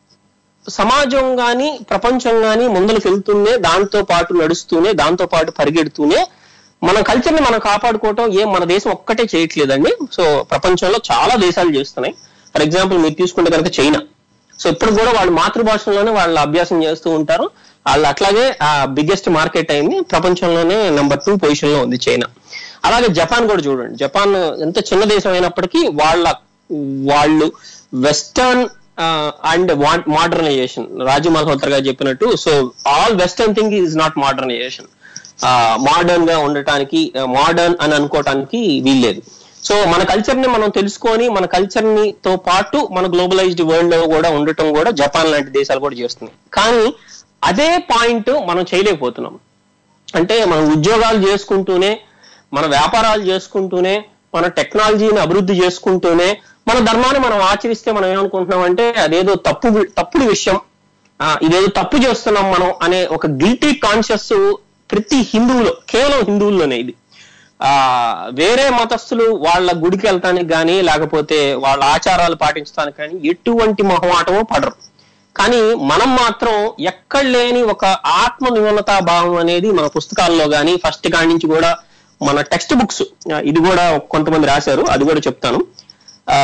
సమాజం గాని ప్రపంచం గాని ముందరకు వెళ్తూనే దాంతో పాటు నడుస్తూనే దాంతో పాటు పరిగెడుతూనే మన కల్చర్ ని మనం కాపాడుకోవటం ఏం మన దేశం ఒక్కటే చేయట్లేదండి సో ప్రపంచంలో చాలా దేశాలు చేస్తున్నాయి ఫర్ ఎగ్జాంపుల్ మీరు తీసుకుంటే కనుక చైనా సో ఇప్పుడు కూడా వాళ్ళు మాతృభాషలోనే వాళ్ళు అభ్యాసం చేస్తూ ఉంటారు వాళ్ళు అట్లాగే ఆ బిగ్గెస్ట్ మార్కెట్ అయింది ప్రపంచంలోనే నెంబర్ టూ పొజిషన్ లో ఉంది చైనా అలాగే జపాన్ కూడా చూడండి జపాన్ ఎంత చిన్న దేశం అయినప్పటికీ వాళ్ళ వాళ్ళు western and modernization Raju Malhotra garu చెప్పినట్టు so all western thing is not modernization modern గా ఉండటానికి మోడర్న్ అని అనుకోవటానికి వీల్లేదు సో మన కల్చర్ ని మనం తెలుసుకొని మన కల్చర్ ని తో పాటు మన గ్లోబలైజ్డ్ వరల్డ్ లో కూడా ఉండటం కూడా జపాన్ లాంటి దేశాలు కూడా చేస్తున్నాయి కానీ అదే పాయింట్ మనం చేయలేకపోతున్నాం అంటే మనం ఉద్యోగాలు చేసుకుంటూనే మన వ్యాపారాలు చేసుకుంటూనే మన టెక్నాలజీని అభివృద్ధి చేసుకుంటూనే మన ధర్మాన్ని మనం ఆచరిస్తే మనం ఏమనుకుంటున్నాం అంటే అదేదో తప్పు వి- తప్పుడు విషయం ఆ, ఇదేదో తప్పు చేస్తున్నాం మనం అనే ఒక గిల్టీ కాన్షియస్ ప్రతి హిందువులో కేవలం హిందువుల్లోనే ఇది ఆ వేరే మతస్థులు వాళ్ళ గుడికి వెళ్తానికి కానీ లేకపోతే వాళ్ళ ఆచారాలు పాటించడానికి కానీ ఎటువంటి మొహమాటమో పడరు కానీ మనం మాత్రం ఎక్కడ లేని ఒక ఆత్మ న్యూనతా భావం అనేది మన పుస్తకాల్లో కానీ ఫస్ట్ కాడి నుంచి కూడా మన టెక్స్ట్ బుక్స్ ఇది కూడా కొంతమంది రాశారు అది కూడా చెప్తాను ఆ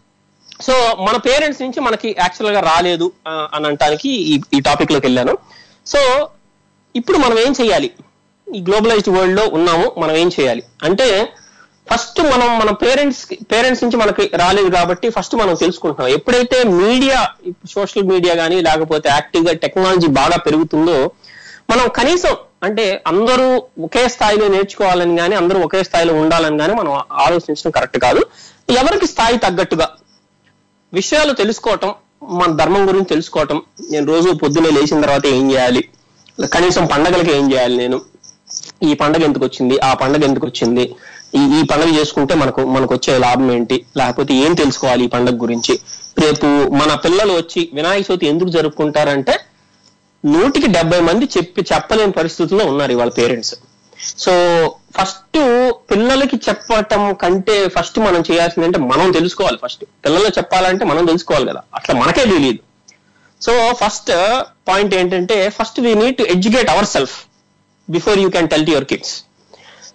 సో మన పేరెంట్స్ నుంచి మనకి యాక్చువల్ గా రాలేదు ఆ, అని అనటానికి ఈ ఈ టాపిక్ లోకి వెళ్ళాను సో ఇప్పుడు మనం ఏం చేయాలి ఈ గ్లోబలైజ్డ్ వరల్డ్ లో ఉన్నాము మనం ఏం చేయాలి అంటే ఫస్ట్ మనం మన పేరెంట్స్ పేరెంట్స్ నుంచి మనకి రాలేదు కాబట్టి ఫస్ట్ మనం తెలుసుకుంటున్నాం ఎప్పుడైతే మీడియా సోషల్ మీడియా కానీ లేకపోతే యాక్టివ్ గా టెక్నాలజీ బాగా పెరుగుతుందో మనం కనీసం అంటే అందరూ ఒకే స్థాయిలో నేర్చుకోవాలని కానీ అందరూ ఒకే స్థాయిలో ఉండాలని కానీ మనం ఆలోచించడం కరెక్ట్ కాదు ఎవరికి స్థాయి తగ్గట్టుగా విషయాలు తెలుసుకోవటం మన ధర్మం గురించి తెలుసుకోవటం నేను రోజు పొద్దున్నే లేచిన తర్వాత ఏం చేయాలి కనీసం పండగలకి ఏం చేయాలి నేను ఈ పండగ ఎందుకు వచ్చింది ఆ పండగ ఎందుకు వచ్చింది ఈ ఈ పండగ చేసుకుంటే మనకు మనకు వచ్చే లాభం ఏంటి లేకపోతే ఏం తెలుసుకోవాలి ఈ పండగ గురించి రేపు మన పిల్లలు వచ్చి వినాయక చవితి ఎందుకు జరుపుకుంటారంటే నూటికి డెబ్బై మంది చెప్పి చెప్పలేని పరిస్థితుల్లో ఉన్నారు ఇవాళ పేరెంట్స్ సో ఫస్ట్ పిల్లలకి చెప్పటం కంటే ఫస్ట్ మనం చేయాల్సింది అంటే మనం తెలుసుకోవాలి ఫస్ట్ పిల్లలు చెప్పాలంటే మనం తెలుసుకోవాలి కదా అట్లా మనకే తెలియదు సో ఫస్ట్ పాయింట్ ఏంటంటే first we need to educate our self before you can tell to your kids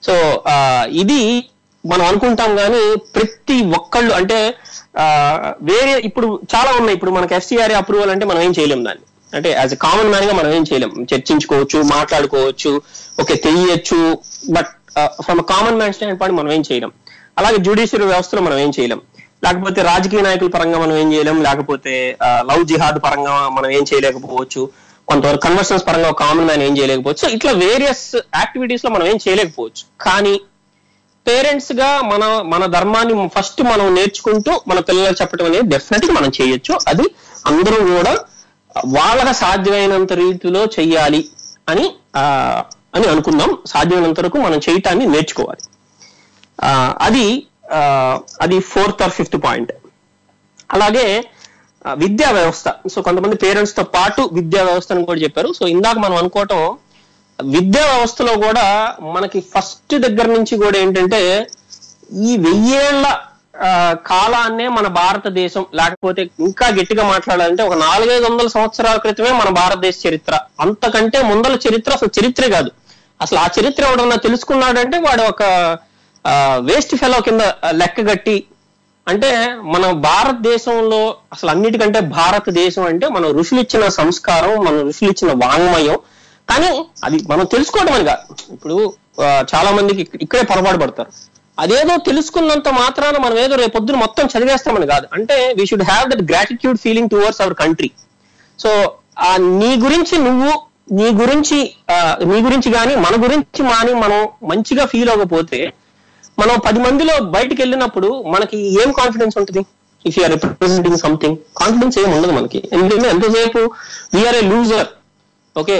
so ఆ, ఇది మనం అనుకుంటాం కానీ ప్రతి ఒక్కళ్ళు అంటే ఆ, వేరే ఇప్పుడు చాలా ఉన్నాయి ఇప్పుడు మనకి ఎఫ్సిఆర్ఏ అప్రూవల్ అంటే మనం ఏం చేయలేం దాన్ని అంటే యాజ్ ఎ కామన్ మ్యాన్ గా మనం ఏం చేయలేం చర్చించుకోవచ్చు మాట్లాడుకోవచ్చు ఓకే తెలియచ్చు but from common man standpoint మనం ఏం చేయలేం అలాగే జ్యుడిషియరీ వ్యవస్థలో మనం ఏం చేయలేం లేకపోతే రాజకీయ నాయకుల పరంగా మనం ఏం చేయలేం లేకపోతే లవ్ జిహాద్ పరంగా మనం ఏం చేయలేకపోవచ్చు కొంతవరకు కన్వర్షన్స్ పరంగా కామన్ మ్యాన్ ఏం చేయలేకపోవచ్చు సో ఇట్లా వేరియస్ యాక్టివిటీస్ లో మనం ఏం చేయలేకపోవచ్చు కానీ పేరెంట్స్ గా మన మన ధర్మాన్ని ఫస్ట్ మనం నేర్చుకుంటూ మన పిల్లలకు చెప్పడం అనేది డెఫినెట్ గా మనం చేయొచ్చు అది అందరూ కూడా వాళ్ళకి సాధ్యమైనంత రీతిలో చెయ్యాలి అని ఆ, అని అనుకుందాం సాధ్యమైనంత వరకు మనం చేయటాన్ని నేర్చుకోవాలి ఆ, అది ఆ, అది ఫోర్త్ ఆర్ ఫిఫ్త్ పాయింట్ అలాగే ఆ, విద్యా వ్యవస్థ సో కొంతమంది పేరెంట్స్ తో పాటు విద్యా వ్యవస్థను కూడా చెప్పారు సో ఇందాక మనం అనుకోవటం విద్యా వ్యవస్థలో కూడా మనకి ఫస్ట్ దగ్గర నుంచి కూడా ఏంటంటే ఈ వెయ్యేళ్ల ఆ, కాలాన్నే మన భారతదేశం లేకపోతే ఇంకా గట్టిగా మాట్లాడాలంటే ఒక నాలుగైదు వందల సంవత్సరాల క్రితమే మన భారతదేశ చరిత్ర అంతకంటే ముందల చరిత్ర అసలు చరిత్రే కాదు అసలు ఆ చరిత్ర ఎవడన్నా తెలుసుకున్నాడంటే వాడు ఒక వేస్ట్ ఫెలో కింద లెక్కగట్టి అంటే మన భారతదేశంలో అసలు అన్నిటికంటే భారతదేశం అంటే మన ఋషులు ఇచ్చిన సంస్కారం మన ఋషులు ఇచ్చిన వాంగ్మయం కానీ అది మనం తెలుసుకోవడం అని కాదు ఇప్పుడు ఆ, చాలా మందికి ఇక్- ఇక్కడే పొరపాటు పడతారు అదేదో తెలుసుకున్నంత మాత్రాన మనం ఏదో రేపు పొద్దున మొత్తం చదివేస్తామని కాదు అంటే we should have that gratitude feeling towards our country so ఆ నీ గురించి నువ్వు నీ గురించి ఆ, నీ గురించి కానీ మన గురించి మాని మనం మంచిగా ఫీల్ అవ్వకపోతే మనం పది మందిలో బయటికి వెళ్ళినప్పుడు మనకి ఏం కాన్ఫిడెన్స్ ఉంటుంది if you're representing something confidence ఏం ఉండదు మనకి ఎందుకంటే ఎంతసేపు వీఆర్ ఏ లూజర్ ఓకే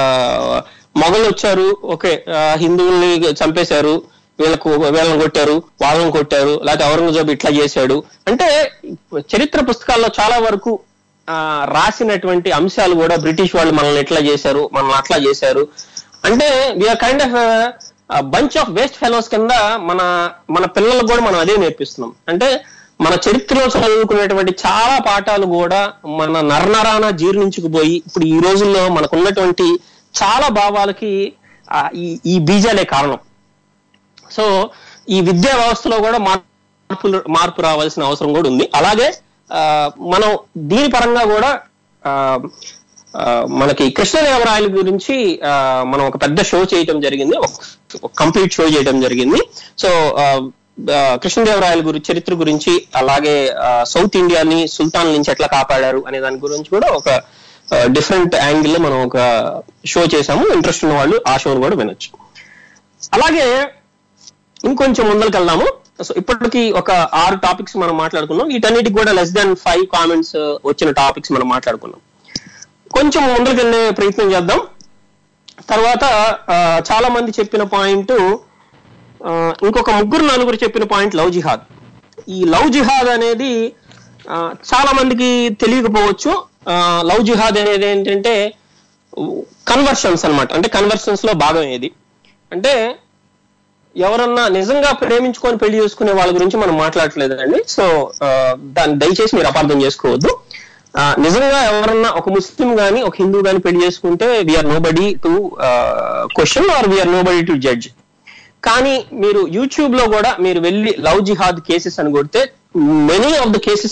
మొఘలు వచ్చారు ఓకే ఆ, హిందువుల్ని చంపేశారు వీళ్ళకు వీళ్ళని కొట్టారు వాళ్ళని కొట్టారు లేకపోతే ఔరంగజేబు ఇట్లా చేశాడు అంటే చరిత్ర పుస్తకాల్లో చాలా వరకు ఆ, రాసినటువంటి అంశాలు కూడా బ్రిటిష్ వాళ్ళు మనల్ని ఎట్లా చేశారు మనల్ని అట్లా చేశారు అంటే we're kind of bunch of waste fellows కింద మన మన పిల్లలకు కూడా మనం అదే నేర్పిస్తున్నాం అంటే మన చరిత్రలో చదువుకునేటువంటి చాలా పాఠాలు కూడా మన నరనరాన జీర్ణించుకుపోయి ఇప్పుడు ఈ రోజుల్లో మనకున్నటువంటి చాలా భావాలకి ఆ, ఈ ఈ బీజాలే కారణం సో ఈ విద్యా వ్యవస్థలో కూడా మార్పు మార్పు రావాల్సిన అవసరం కూడా ఉంది అలాగే ఆ, మనం దీని పరంగా కూడా ఆ, ఆ, మనకి కృష్ణదేవరాయల గురించి ఆ, మనం ఒక పెద్ద షో చేయటం జరిగింది కంప్లీట్ షో చేయడం జరిగింది సో ఆ, ఆ, కృష్ణదేవరాయల గురి చరిత్ర గురించి అలాగే ఆ, సౌత్ ఇండియాని సుల్తాన్ నుంచి ఎట్లా కాపాడారు అనే దాని గురించి కూడా ఒక డిఫరెంట్ యాంగిల్ లో మనం ఒక షో చేసాము ఇంట్రెస్ట్ ఉన్న వాళ్ళు ఆ షోను కూడా వినొచ్చు అలాగే ఇంకొంచెం ముందరికి వెళ్దాము సో ఇప్పటికి ఒక ఆరు టాపిక్స్ మనం మాట్లాడుకున్నాం వీటన్నిటికి కూడా లెస్ దాన్ ఫైవ్ కామెంట్స్ వచ్చిన టాపిక్స్ మనం మాట్లాడుకున్నాం కొంచెం ముందరికి వెళ్ళే ప్రయత్నం చేద్దాం తర్వాత ఆ, చాలా మంది చెప్పిన పాయింట్ ఇంకొక ముగ్గురు నలుగురు చెప్పిన పాయింట్ లవ్ జిహాద్ ఈ లవ్ జిహాద్ అనేది ఆ, చాలా మందికి తెలియకపోవచ్చు లవ్ జిహాద్ అనేది ఏంటంటే కన్వర్షన్స్ అన్నమాట అంటే కన్వర్షన్స్ లో భాగం ఏది అంటే ఎవరన్నా నిజంగా ప్రేమించుకొని పెళ్లి చేసుకునే వాళ్ళ గురించి మనం మాట్లాడట్లేదండి సో ఆ, దాన్ని దయచేసి మీరు అపార్థం చేసుకోవద్దు ఆ, నిజంగా ఎవరన్నా ఒక ముస్లిం గాని ఒక హిందూ గాని పెళ్లి చేసుకుంటే we're nobody to question or we're nobody to judge కానీ మీరు యూట్యూబ్ లో కూడా మీరు వెళ్ళి లవ్ జిహాద్ కేసెస్ అని కొడితే many of the cases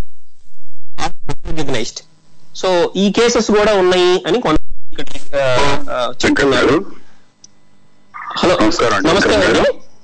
recognized so ఈ కేసెస్ కూడా ఉన్నాయి అని కొంత ఆ, ఆ, చెప్తున్నారు హలో నమస్కారం అండి. నమస్తే అండి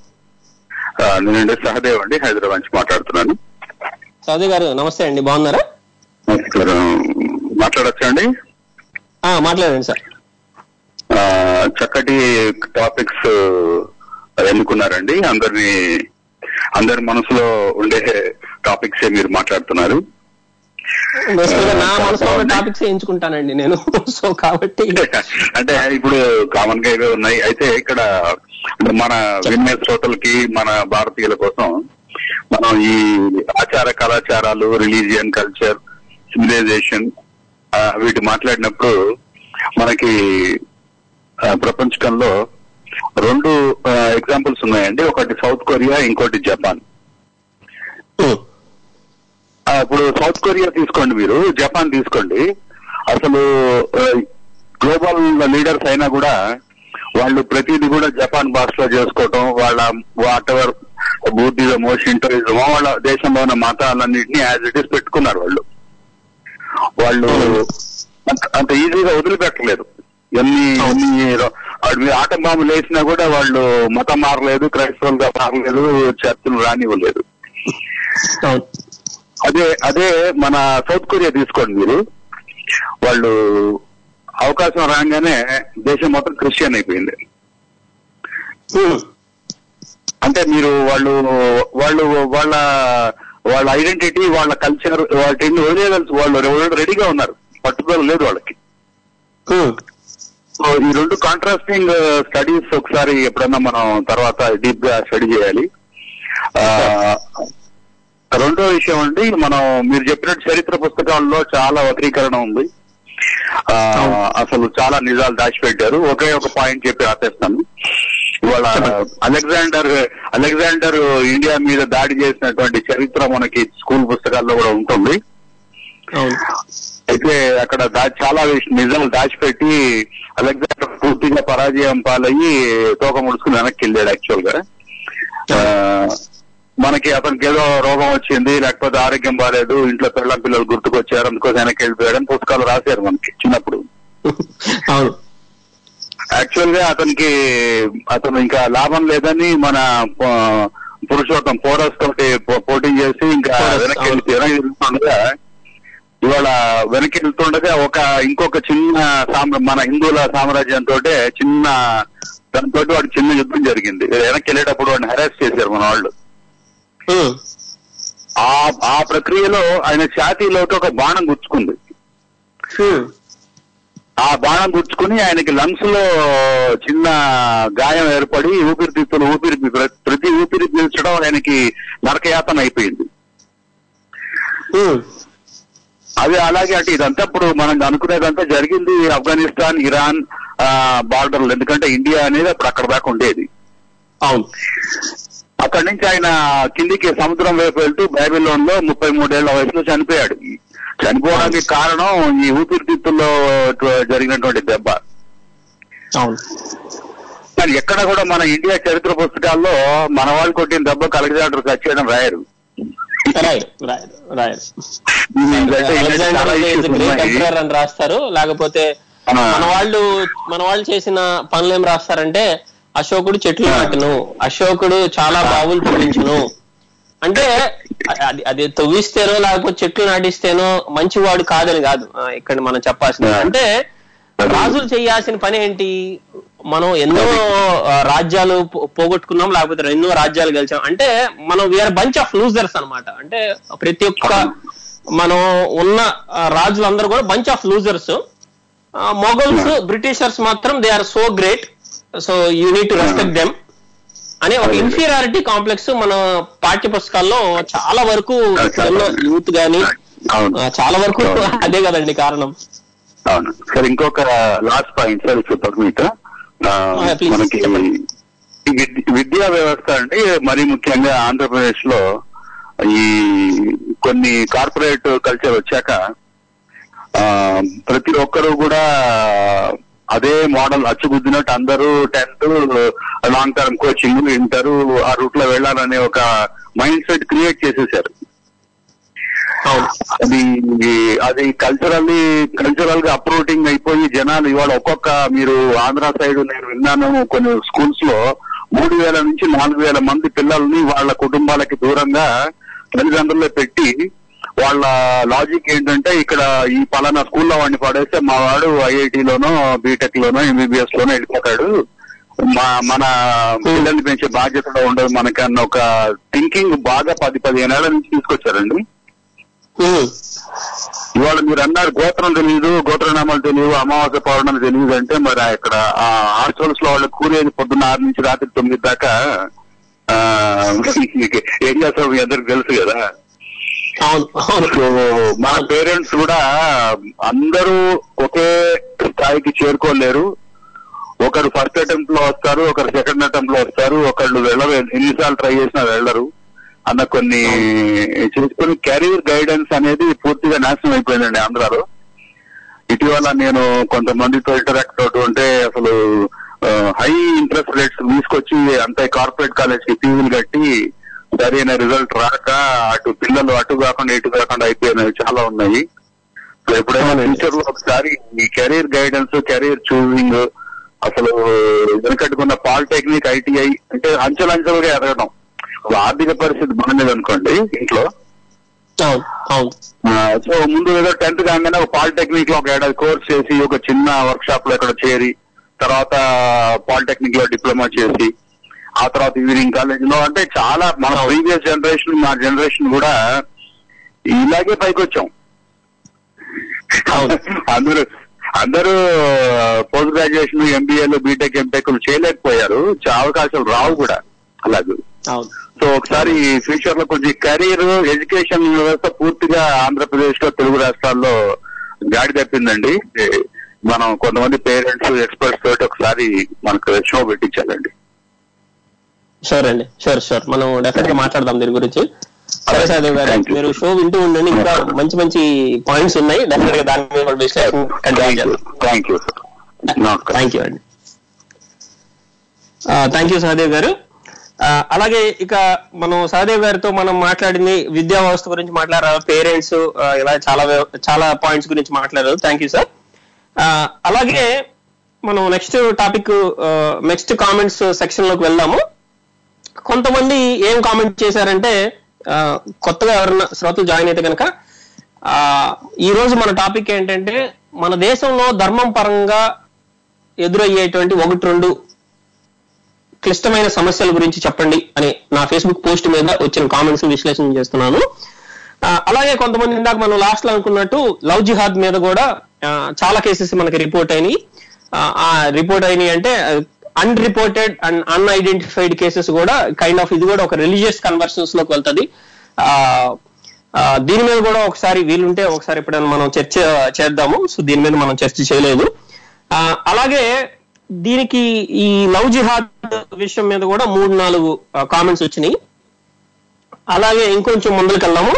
ఆ, నేనండి సహదేవ్ అండి హైదరాబాద్ నుంచి మాట్లాడుతున్నాను సౌదీ గారు నమస్తే అండి బాగున్నారా నమస్కారం మాట్లాడచ్చా అండి ఆ, మాట్లాడండి సార్ ఆ, చక్కటి టాపిక్స్ ఎన్నుకున్నారండి అందరిని అందరి మనసులో ఉండే టాపిక్స్ మీరు మాట్లాడుతున్నారు బేసికల్ గా నా మనసులో ఉన్న టాపిక్స్ ఎంచుకుంటానండి నేను సో కాబట్టి అంటే ఇప్పుడు కామన్ గా ఇవే ఉన్నాయి అయితే ఇక్కడ మన విన్మే శ్రోతలకి మన భారతీయుల కోసం మనం ఈ ఆచార కళాచారాలు రిలీజియన్ కల్చర్ సివిలైజేషన్ వీటి మాట్లాడినప్పుడు మనకి ఆ, ప్రపంచకంలో రెండు ఎగ్జాంపుల్స్ ఉన్నాయండి ఒకటి సౌత్ కొరియా ఇంకోటి జపాన్ ఉమ్, ఆ, ఇప్పుడు సౌత్ కొరియా తీసుకోండి మీరు జపాన్ తీసుకోండి అసలు గ్లోబల్ లీడర్స్ అయినా కూడా వాళ్ళు ప్రతిదీ కూడా జపాన్ భాషలో చేసుకోవటం వాళ్ళ వాట్ ఎవర్ బుద్ధిజమో షింటోయిజమో వాళ్ళ దేశంలో ఉన్న మతాలన్నింటినీ యాజ్ ఇట్ ఇస్ పెట్టుకున్నారు వాళ్ళు వాళ్ళు అంత- అంత ఈజీగా వదిలిపెట్టలేదు ఎన్ని ఎన్ని రో- వాడి మీద ఆటం బాంబులు వేసినా కూడా వాళ్ళు మతం మారలేదు క్రైస్తవులుగా మారలేదు చర్చలు రానివ్వలేదు అవును అదే అదే మన సౌత్ కొరియా తీసుకోండి మీరు వాళ్ళు అవకాశం రాగానే దేశం మొత్తం క్రిస్టియన్ అయిపోయింది ఉమ్, అంటే మీరు వాళ్ళు వాళ్ళు వాళ్ళ వాళ్ళ ఐడెంటిటీ వాళ్ళ కల్చర్ వాటిని వదిలేయగలసి వాళ్ళు రెడీగా ఉన్నారు పట్టుదల లేదు వాళ్ళకి ఉమ్, సో ఈ రెండు కాంట్రాస్టింగ్ స్టడీస్ ఒకసారి ఎప్పుడన్నా మనం తర్వాత డీప్ గా స్టడీ చేయాలి ఆ, రెండో విషయం అండి మనం మీరు చెప్పినట్టు చరిత్ర పుస్తకాల్లో చాలా వక్రీకరణ ఉంది ఆ, అసలు చాలా నిజాలు దాచిపెట్టారు ఒకే ఒక పాయింట్ చెప్పి ఆపేస్తాను ఇవాళ అలెగ్జాండర్ అలెగ్జాండర్ ఇండియా మీద దాడి చేసినటువంటి చరిత్ర మనకి స్కూల్ పుస్తకాల్లో కూడా ఉంటుంది అవును అయితే అక్కడ దా- చాలా విష- నిజాలు దాచిపెట్టి అలెగ్జాండర్ పూర్తిగా పరాజయం పాలయ్యి తోక ముడుచుకుని వెనక్కి వెళ్ళాడు యాక్చువల్ గా ఆ, మనకి అతనికి ఏదో రోగం వచ్చింది లేకపోతే ఆరోగ్యం బాగాలేదు ఇంట్లో పిల్లల పిల్లలు గుర్తుకొచ్చారు అందుకోసం వెనక్కి వెళ్ళిపోయాడని పుస్తకాలు రాశారు మనకి చిన్నప్పుడు అవును యాక్చువల్ గా అతనికి అతను ఇంకా లాభం లేదని మన ఆ, పురుషోత్తం పోరస్ తోటి పో- పోటీ చేసి ఇంకా పోరస్, వెనక్కి అవును. వెళ్ళి వెనక్కి వెళ్తుండగా ఇవాళ వెనక్కి వెళ్తుండగా ఒక ఇంకొక చిన్న సామ్ర మన హిందువుల సామ్రాజ్యంతో చిన్న దాంతో వాడు చిన్న యుద్ధం జరిగింది వెనక్కి వెళ్ళేటప్పుడు వాడిని హెరాస్ చేశారు మన వాళ్ళు ఉమ్, ఆ ఆ ప్రక్రియలో ఆయన ఛాతీలోకి ఒక బాణం గుచ్చుకుంది ఉమ్, ఆ బాణం గుచ్చుకుని ఆయనకి లంగ్స్ లో చిన్న గాయం ఏర్పడి ఊపిరితిత్తులు ఊపిరి ప్ర- ప్రతి ఊపిరి పీల్చడం ఆయనకి నరకయాతన అయిపోయింది ఉమ్, అది అలాగే అటు ఇదంతా ఇప్పుడు మనం అనుకునేదంతా జరిగింది ఆఫ్ఘనిస్తాన్ ఇరాన్ బార్డర్లు ఎందుకంటే ఇండియా అనేది అప్పుడు అక్కడ దాకా ఉండేది అవును అక్కడి నుంచి ఆయన కిందికి సముద్రం వైపు వెళ్తూ బైబిలోన్ లో ముప్పై మూడేళ్ల వయసులో చనిపోయాడు చనిపోవడానికి కారణం ఈ ఊపిరితిత్తుల్లో జరిగినటువంటి దెబ్బ అవును కానీ ఎక్కడ కూడా మన ఇండియా చరిత్ర పుస్తకాల్లో మన వాళ్ళు కొట్టిన దెబ్బ కలెక్టర్ చచ్చేయడం రాయరు రాయరు రాయరు రాయరు ఇదైతే ఇదైతే చాలా issues గ్రేట్ ఉన్నాయి. ఎంపరర్ అని రాస్తారు లేకపోతే ఆ. మన వాళ్ళు మన వాళ్ళు చేసిన పనులు ఏం రాస్తారంటే అశోకుడు చెట్లు ఆ. నాటును అశోకుడు చాలా బావులు తవ్వించును అంటే అది అది తవ్విస్తేనో లేకపోతే చెట్లు నాటిస్తేనో మంచివాడు కాదని కాదు ఆ, ఇక్కడ మనం చెప్పాల్సింది ఆ. అంటే రాజులు చేయాల్సిన పని ఏంటి మనం ఎన్నో ఆ, రాజ్యాలు పో- పోగొట్టుకున్నాం లేకపోతే ఎన్నో రాజ్యాలు గెలిచాం అంటే మనం వీఆర్ బంచ్ ఆఫ్ లూజర్స్ అన్నమాట అంటే ప్రతి ఒక్క మనం ఉన్న ఆ, రాజులందరూ కూడా bunch of losers Mughals Britishers మాత్రం they are so great so you need to respect them అనే ఒక ఇన్ఫీరియారిటీ కాంప్లెక్స్ మన పాఠ్య పుస్తకాల్లో చాలా వరకు ఎన్నో యూత్ గాని అవును ఆ, చాలా వరకు అవును. అదే కదండి కారణం అవును సరే ఇంకొక లాస్ట్ పాయింట్ సార్ పర్మిత ఆ, please, మనకి చెప్పండి. ఈ విద్- విద్యా వ్యవస్థ అంటే మరీ ముఖ్యంగా ఆంధ్రప్రదేశ్ లో ఈ కొన్ని కార్పొరేట్ కల్చర్ వచ్చాక ఆ, ప్రతి ఒక్కరూ కూడా అదే మోడల్ అచ్చుగుద్దినట్టు అందరూ tenth long term coaching inter ఆ రూట్ లో వెళ్ళాలనే ఒక మైండ్ సెట్ క్రియేట్ చేసేసారు అవును అది అది కల్చరల్లీ కల్చరల్ గా అప్రూటింగ్ అయిపోయి జనాలు ఇవాళ ఒక్కొక్క మీరు ఆంధ్ర సైడ్ నేను విన్నాను కొన్ని స్కూల్స్ లో మూడు వేల నుంచి నాలుగు వేల మంది పిల్లల్ని వాళ్ళ కుటుంబాలకి దూరంగా తల్లిదండ్రులే పెట్టి వాళ్ళ లాజిక్ ఏంటంటే ఇక్కడ ఈ పలానా స్కూల్లో వాడిని పడేస్తే మా వాడు ఐఐటిలోనో బీటెక్ లోనో ఎంబీబీఎస్ లోనో వెళ్ళిపోతాడు మా మన పిల్లల్ని పెంచే బాధ్యత కూడా ఉండదు మనకన్న ఒక థింకింగ్ బాగా పది పదిహేను ఏళ్ల నుంచి తీసుకొచ్చారండి ఉమ్, ఇవాళ మీరు అన్నారు గోత్రం తెలియదు గోత్రనామాలు తెలియదు అమావాస్య పౌర్ణమి తెలియదు అంటే మరి ఇక్కడ ఆ హాస్టల్స్ లో వాళ్ళు కూరేది పొద్దున్న ఆరు నుంచి రాత్రి తొమ్మిది దాకా ఆ, మీకు ఏం చేస్తారో మీ అందరికి తెలుసు కదా అవును అవును సో మన పేరెంట్స్ కూడా అందరూ ఒకే స్థాయికి చేరుకోలేరు ఒకరు ఫస్ట్ అటెంప్ట్ లో వస్తారు ఒకరు సెకండ్ అటెంప్ట్ లో వస్తారు ఒకళ్ళు వెళ్ళరు ఎన్నిసార్లు ట్రై చేసినా వెళ్ళరు అన్న కొన్ని చేసుకుని కెరీర్ గైడెన్స్ అనేది పూర్తిగా నాశనం అయిపోయిందండి ఆంధ్రాలో ఇటీవల నేను కొంతమందితో ఇంటరాక్ట్ అవుతూ ఉంటే అసలు హై హై ఇంట్రెస్ట్ రేట్స్ తీసుకొచ్చి అంత కార్పొరేట్ కాలేజ్ కి ఫీజులు కట్టి సరైన రిజల్ట్ రాక అటు పిల్లలు అటు కాకుండా ఇటు కాకుండా అయిపోయినవి చాలా ఉన్నాయి సో ఎప్పుడైనా ఫ్యూచర్ లో ఒకసారి ఈ కెరీర్ గైడెన్స్ కెరీర్ చూసింగ్ అసలు వెనకట్టుకున్న పాలిటెక్నిక్ ఐటీఐ అంటే అంచెలంచెలుగా ఎదగడం ఇప్పుడు ఆర్థిక పరిస్థితి బాగుండేది అనుకోండి ఇంట్లో అవును అవును ఆ, సో ముందు ఏదో టెన్త్ కాగానే ఒక పాలిటెక్నిక్ లో ఒక ఏడాది కోర్స్ చేసి ఒక చిన్న వర్క్ షాప్ లో ఇక్కడ చేరి తర్వాత పాలిటెక్నిక్ లో డిప్లొమా చేసి ఆ తర్వాత ఇంజనీరింగ్ కాలేజ్ లో అంటే చాలా మన ప్రీవియస్ జనరేషన్ మా జనరేషన్ కూడా ఇలాగే పైకి వచ్చాం అవును. అందరూ అందరూ పోస్ట్ గ్రాడ్యుయేషన్ ఎంబీఏలు బీటెక్ ఎంటెక్ చేయలేకపోయారు చా- అవకాశాలు రావు కూడా అలాగే అవును సో ఒకసారి ఫ్యూచర్ లో కొంచెం కెరీర్ ఎడ్యుకేషన్ వ్యవస్థ పూర్తిగా ఆంధ్రప్రదేశ్ లో తెలుగు రాష్ట్రాల్లో గాడి తప్పిందండి ఏ, మనం కొంతమంది పేరెంట్స్ ఎక్స్పర్ట్స్ తోటి ఒకసారి మనకు షో పెట్టించాలండి షూర్ అండి షూర్ షూర్ మనం డెఫినెట్ గా మాట్లాడదాం దీని గురించి సరే సాదేవ్ గారు Thank you. మీరు షో వింటూ ఉండండి ఇంకా మంచి మంచి పాయింట్స్ ఉన్నాయి డెఫినెట్ గా దాని మీద కూడా విశ్లేషణ కంటిన్యూ చేద్దాం థ్యాంక్ యూ నమస్కారం థ్యాంక్ యూ అండి థ్యాంక్ యూ సహదేవ్ గారు ఆ, అలాగే ఇక మనం సహదేవ్ గారితో మనం మాట్లాడింది విద్యా వ్యవస్థ గురించి మాట్లాడారు పేరెంట్స్ ఇలా చాలా వ్యవ- చాలా పాయింట్స్ గురించి మాట్లాడారు థ్యాంక్ యూ సార్ అలాగే మనం next topic next comments section లోకి వెళ్దాము కొంతమంది ఏం కామెంట్ చేశారంటే ఆ, కొత్తగా ఎవరన్నా శ్రోతలు జాయిన్ అయితే కనుక ఆ, ఈ రోజు మన టాపిక్ ఏంటంటే మన దేశంలో ధర్మం పరంగా ఎదురయ్యేటువంటి ఒకటి రెండు క్లిష్టమైన సమస్యల గురించి చెప్పండి అని నా ఫేస్బుక్ పోస్ట్ మీద వచ్చిన కామెంట్స్ విశ్లేషణ చేస్తున్నాను ఆ, అలాగే కొంతమంది ఇందాక మనం లాస్ట్ లో అనుకున్నట్టు లవ్ జిహాద్ మీద కూడా ఆ, చాలా కేసెస్ మనకి రిపోర్ట్ అయినాయి ఆ, ఆ రిపోర్ట్ అయినాయి అంటే అన్రిపోర్టెడ్ అండ్ అన్ఐడెంటిఫైడ్ కేసెస్ కూడా కైండ్ ఆఫ్ ఇది కూడా ఒక రిలీజియస్ కన్వర్షన్స్ లోకి వెళ్తుంది ఆ, ఆ, దీని మీద కూడా ఒకసారి వీలుంటే ఒకసారి ఎప్పుడైనా మనం చర్చ చేద్దాము సో దీని మీద మనం చర్చ చేయలేదు ఆ, అలాగే దీనికి ఈ లవ్ జిహాద్ విషయం మీద కూడా మూడు నాలుగు కామెంట్స్ వచ్చినాయి అలాగే ఇంకొంచెం ముందుకు వెళ్దాము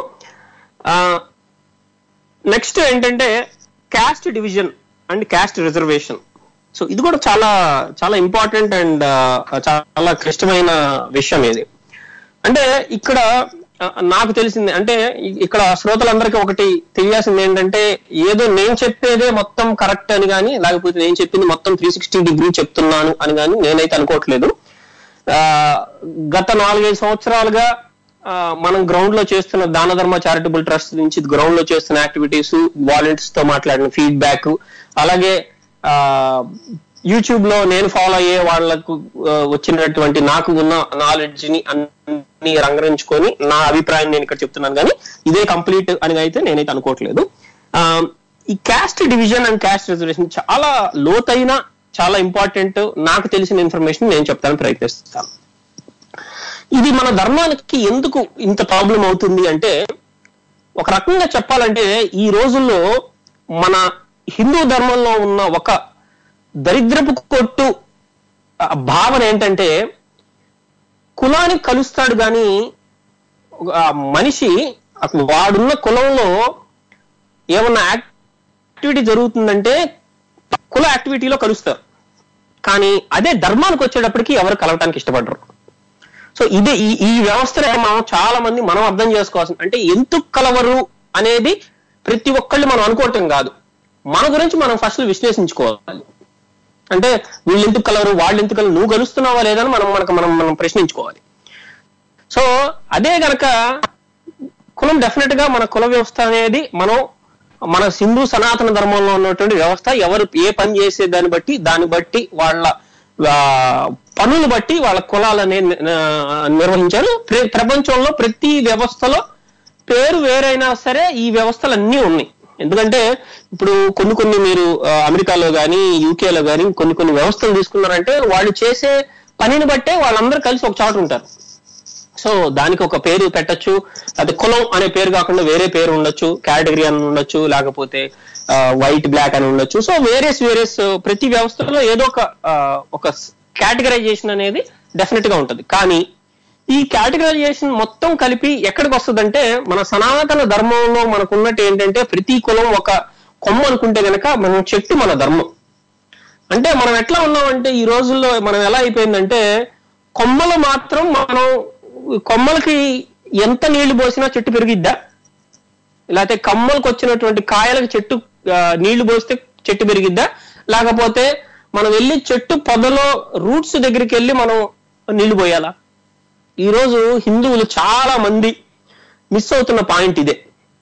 నెక్స్ట్ ఏంటంటే caste division and caste reservation so ఇది కూడా చాలా చాలా ఇంపార్టెంట్ అండ్ చాలా క్లిష్టమైన విషయం ఇది అంటే ఇక్కడ ఆ, నాకు తెలిసింది అంటే ఇ- ఇక్కడ శ్రోతలందరికీ ఒకటి తెలియాల్సింది ఏంటంటే ఏదో నేను చెప్పేదే మొత్తం కరెక్ట్ అని కానీ లేకపోతే నేను చెప్పింది మొత్తం త్రీ సిక్స్టీ డిగ్రీ చెప్తున్నాను అని కానీ నేనైతే అనుకోవట్లేదు ఆ, గత నాలుగైదు సంవత్సరాలుగా ఆ, మనం గ్రౌండ్ లో చేస్తున్న దాన ధర్మ చారిటబుల్ ట్రస్ట్ నుంచి గ్రౌండ్ లో చేస్తున్న యాక్టివిటీస్ వాలంటీర్స్ తో మాట్లాడిన ఫీడ్బ్యాక్ అలాగే ఆ యూట్యూబ్ లో నేను ఫాలో అయ్యే వాళ్లకు ఆ, వచ్చినటువంటి నాకు ఉన్న నాలెడ్జ్ ని అన్ని రంగరించుకొని నా అభిప్రాయం నేను ఇక్కడ చెప్తున్నాను కానీ ఇదే కంప్లీట్ అని అయితే నేనైతే అనుకోవట్లేదు ఆ, ఈ caste division and caste reservation చాలా లోతైన చాలా ఇంపార్టెంట్ నాకు తెలిసిన ఇన్ఫర్మేషన్ నేను చెప్తాను ప్రయత్నిస్తాను ఇది మన ధర్మానికి ఎందుకు ఇంత ప్రాబ్లం అవుతుంది అంటే ఒక రకంగా చెప్పాలంటే ఈ రోజుల్లో మన హిందూ ధర్మంలో ఉన్న ఒక దరిద్రపు కొట్టు ఆ భావన ఏంటంటే కులానికి కలుస్తాడు కానీ ఒక- ఆ మనిషి అసలు వాడున్న కులంలో ఏమన్నా యాక్టివిటీ జరుగుతుందంటే కుల యాక్టివిటీలో కలుస్తారు కానీ అదే ధర్మానికి వచ్చేటప్పటికి ఎవరు కలవటానికి ఇష్టపడరు సో ఇదే ఈ ఈ వ్యవస్థనే మనం చాలా మంది మనం అర్థం చేసుకోవాల్సింది అంటే ఎందుకు కలవరు అనేది ప్రతి ఒక్కళ్ళు మనం అనుకోవటం కాదు మన గురించి మనం ఫస్ట్ విశ్లేషించుకోవాలి అంటే వీళ్ళు ఎందుకు కలవరు వాళ్ళు ఎందుకు కలరు నువ్వు కలుస్తున్నావా లేదని మనం మనకు మనం మనం ప్రశ్నించుకోవాలి సో అదే గనక కులం డెఫినెట్ గా మన కుల వ్యవస్థ అనేది మనం మన హిందూ సనాతన ధర్మంలో ఉన్నటువంటి వ్యవస్థ ఎవరు ఏ పని చేసే దాన్ని బట్టి దాన్ని బట్టి వాళ్ళ ఆ, పనులు బట్టి వాళ్ళ కులాలని నిర్వహించారు ప్ర- ప్రపంచంలో ప్రతి వ్యవస్థలో పేరు వేరైనా సరే ఈ వ్యవస్థలు అన్నీ ఉన్నాయి ఎందుకంటే ఇప్పుడు కొన్ని కొన్ని మీరు ఆ, అమెరికాలో కానీ యూకేలో కానీ కొన్ని కొన్ని వ్యవస్థలు తీసుకున్నారంటే వాళ్ళు చేసే పనిని బట్టే వాళ్ళందరూ కలిసి ఒక చోట ఉంటారు సో దానికి ఒక పేరు పెట్టొచ్చు అది కులం అనే పేరు కాకుండా వేరే పేరు ఉండొచ్చు కేటగిరీ అని ఉండొచ్చు లేకపోతే వైట్ బ్లాక్ అని ఉండొచ్చు సో వేరియస్ వేరియస్ ప్రతి వ్యవస్థలో ఏదో ఒక ఆ, ఒక కేటగరైజేషన్ అనేది డెఫినెట్ గా ఉంటది కానీ ఈ కేటగరైజేషన్ మొత్తం కలిపి ఎక్కడికి వస్తుందంటే మన సనాతన ధర్మంలో మనకు ఉన్నట్టు ఏంటంటే ప్రతి కులం ఒక కొమ్మ అనుకుంటే గనక మన చెట్టు మన ధర్మం అంటే మనం ఎట్లా ఉన్నామంటే ఈ రోజుల్లో మనం ఎలా అయిపోయిందంటే కొమ్మలు మాత్రం మనం కొమ్మలకి ఎంత నీళ్లు పోసినా చెట్టు పెరిగిద్దా లేకపోతే కమ్మలకు వచ్చినటువంటి కాయలకు చెట్టు ఆ, నీళ్లు పోస్తే చెట్టు పెరిగిద్దా లేకపోతే మనం వెళ్ళి చెట్టు పొదలో రూట్స్ దగ్గరికి వెళ్ళి మనం నీళ్లు పోయాలా ఈ రోజు హిందువులు చాలా మంది మిస్ అవుతున్న పాయింట్ ఇదే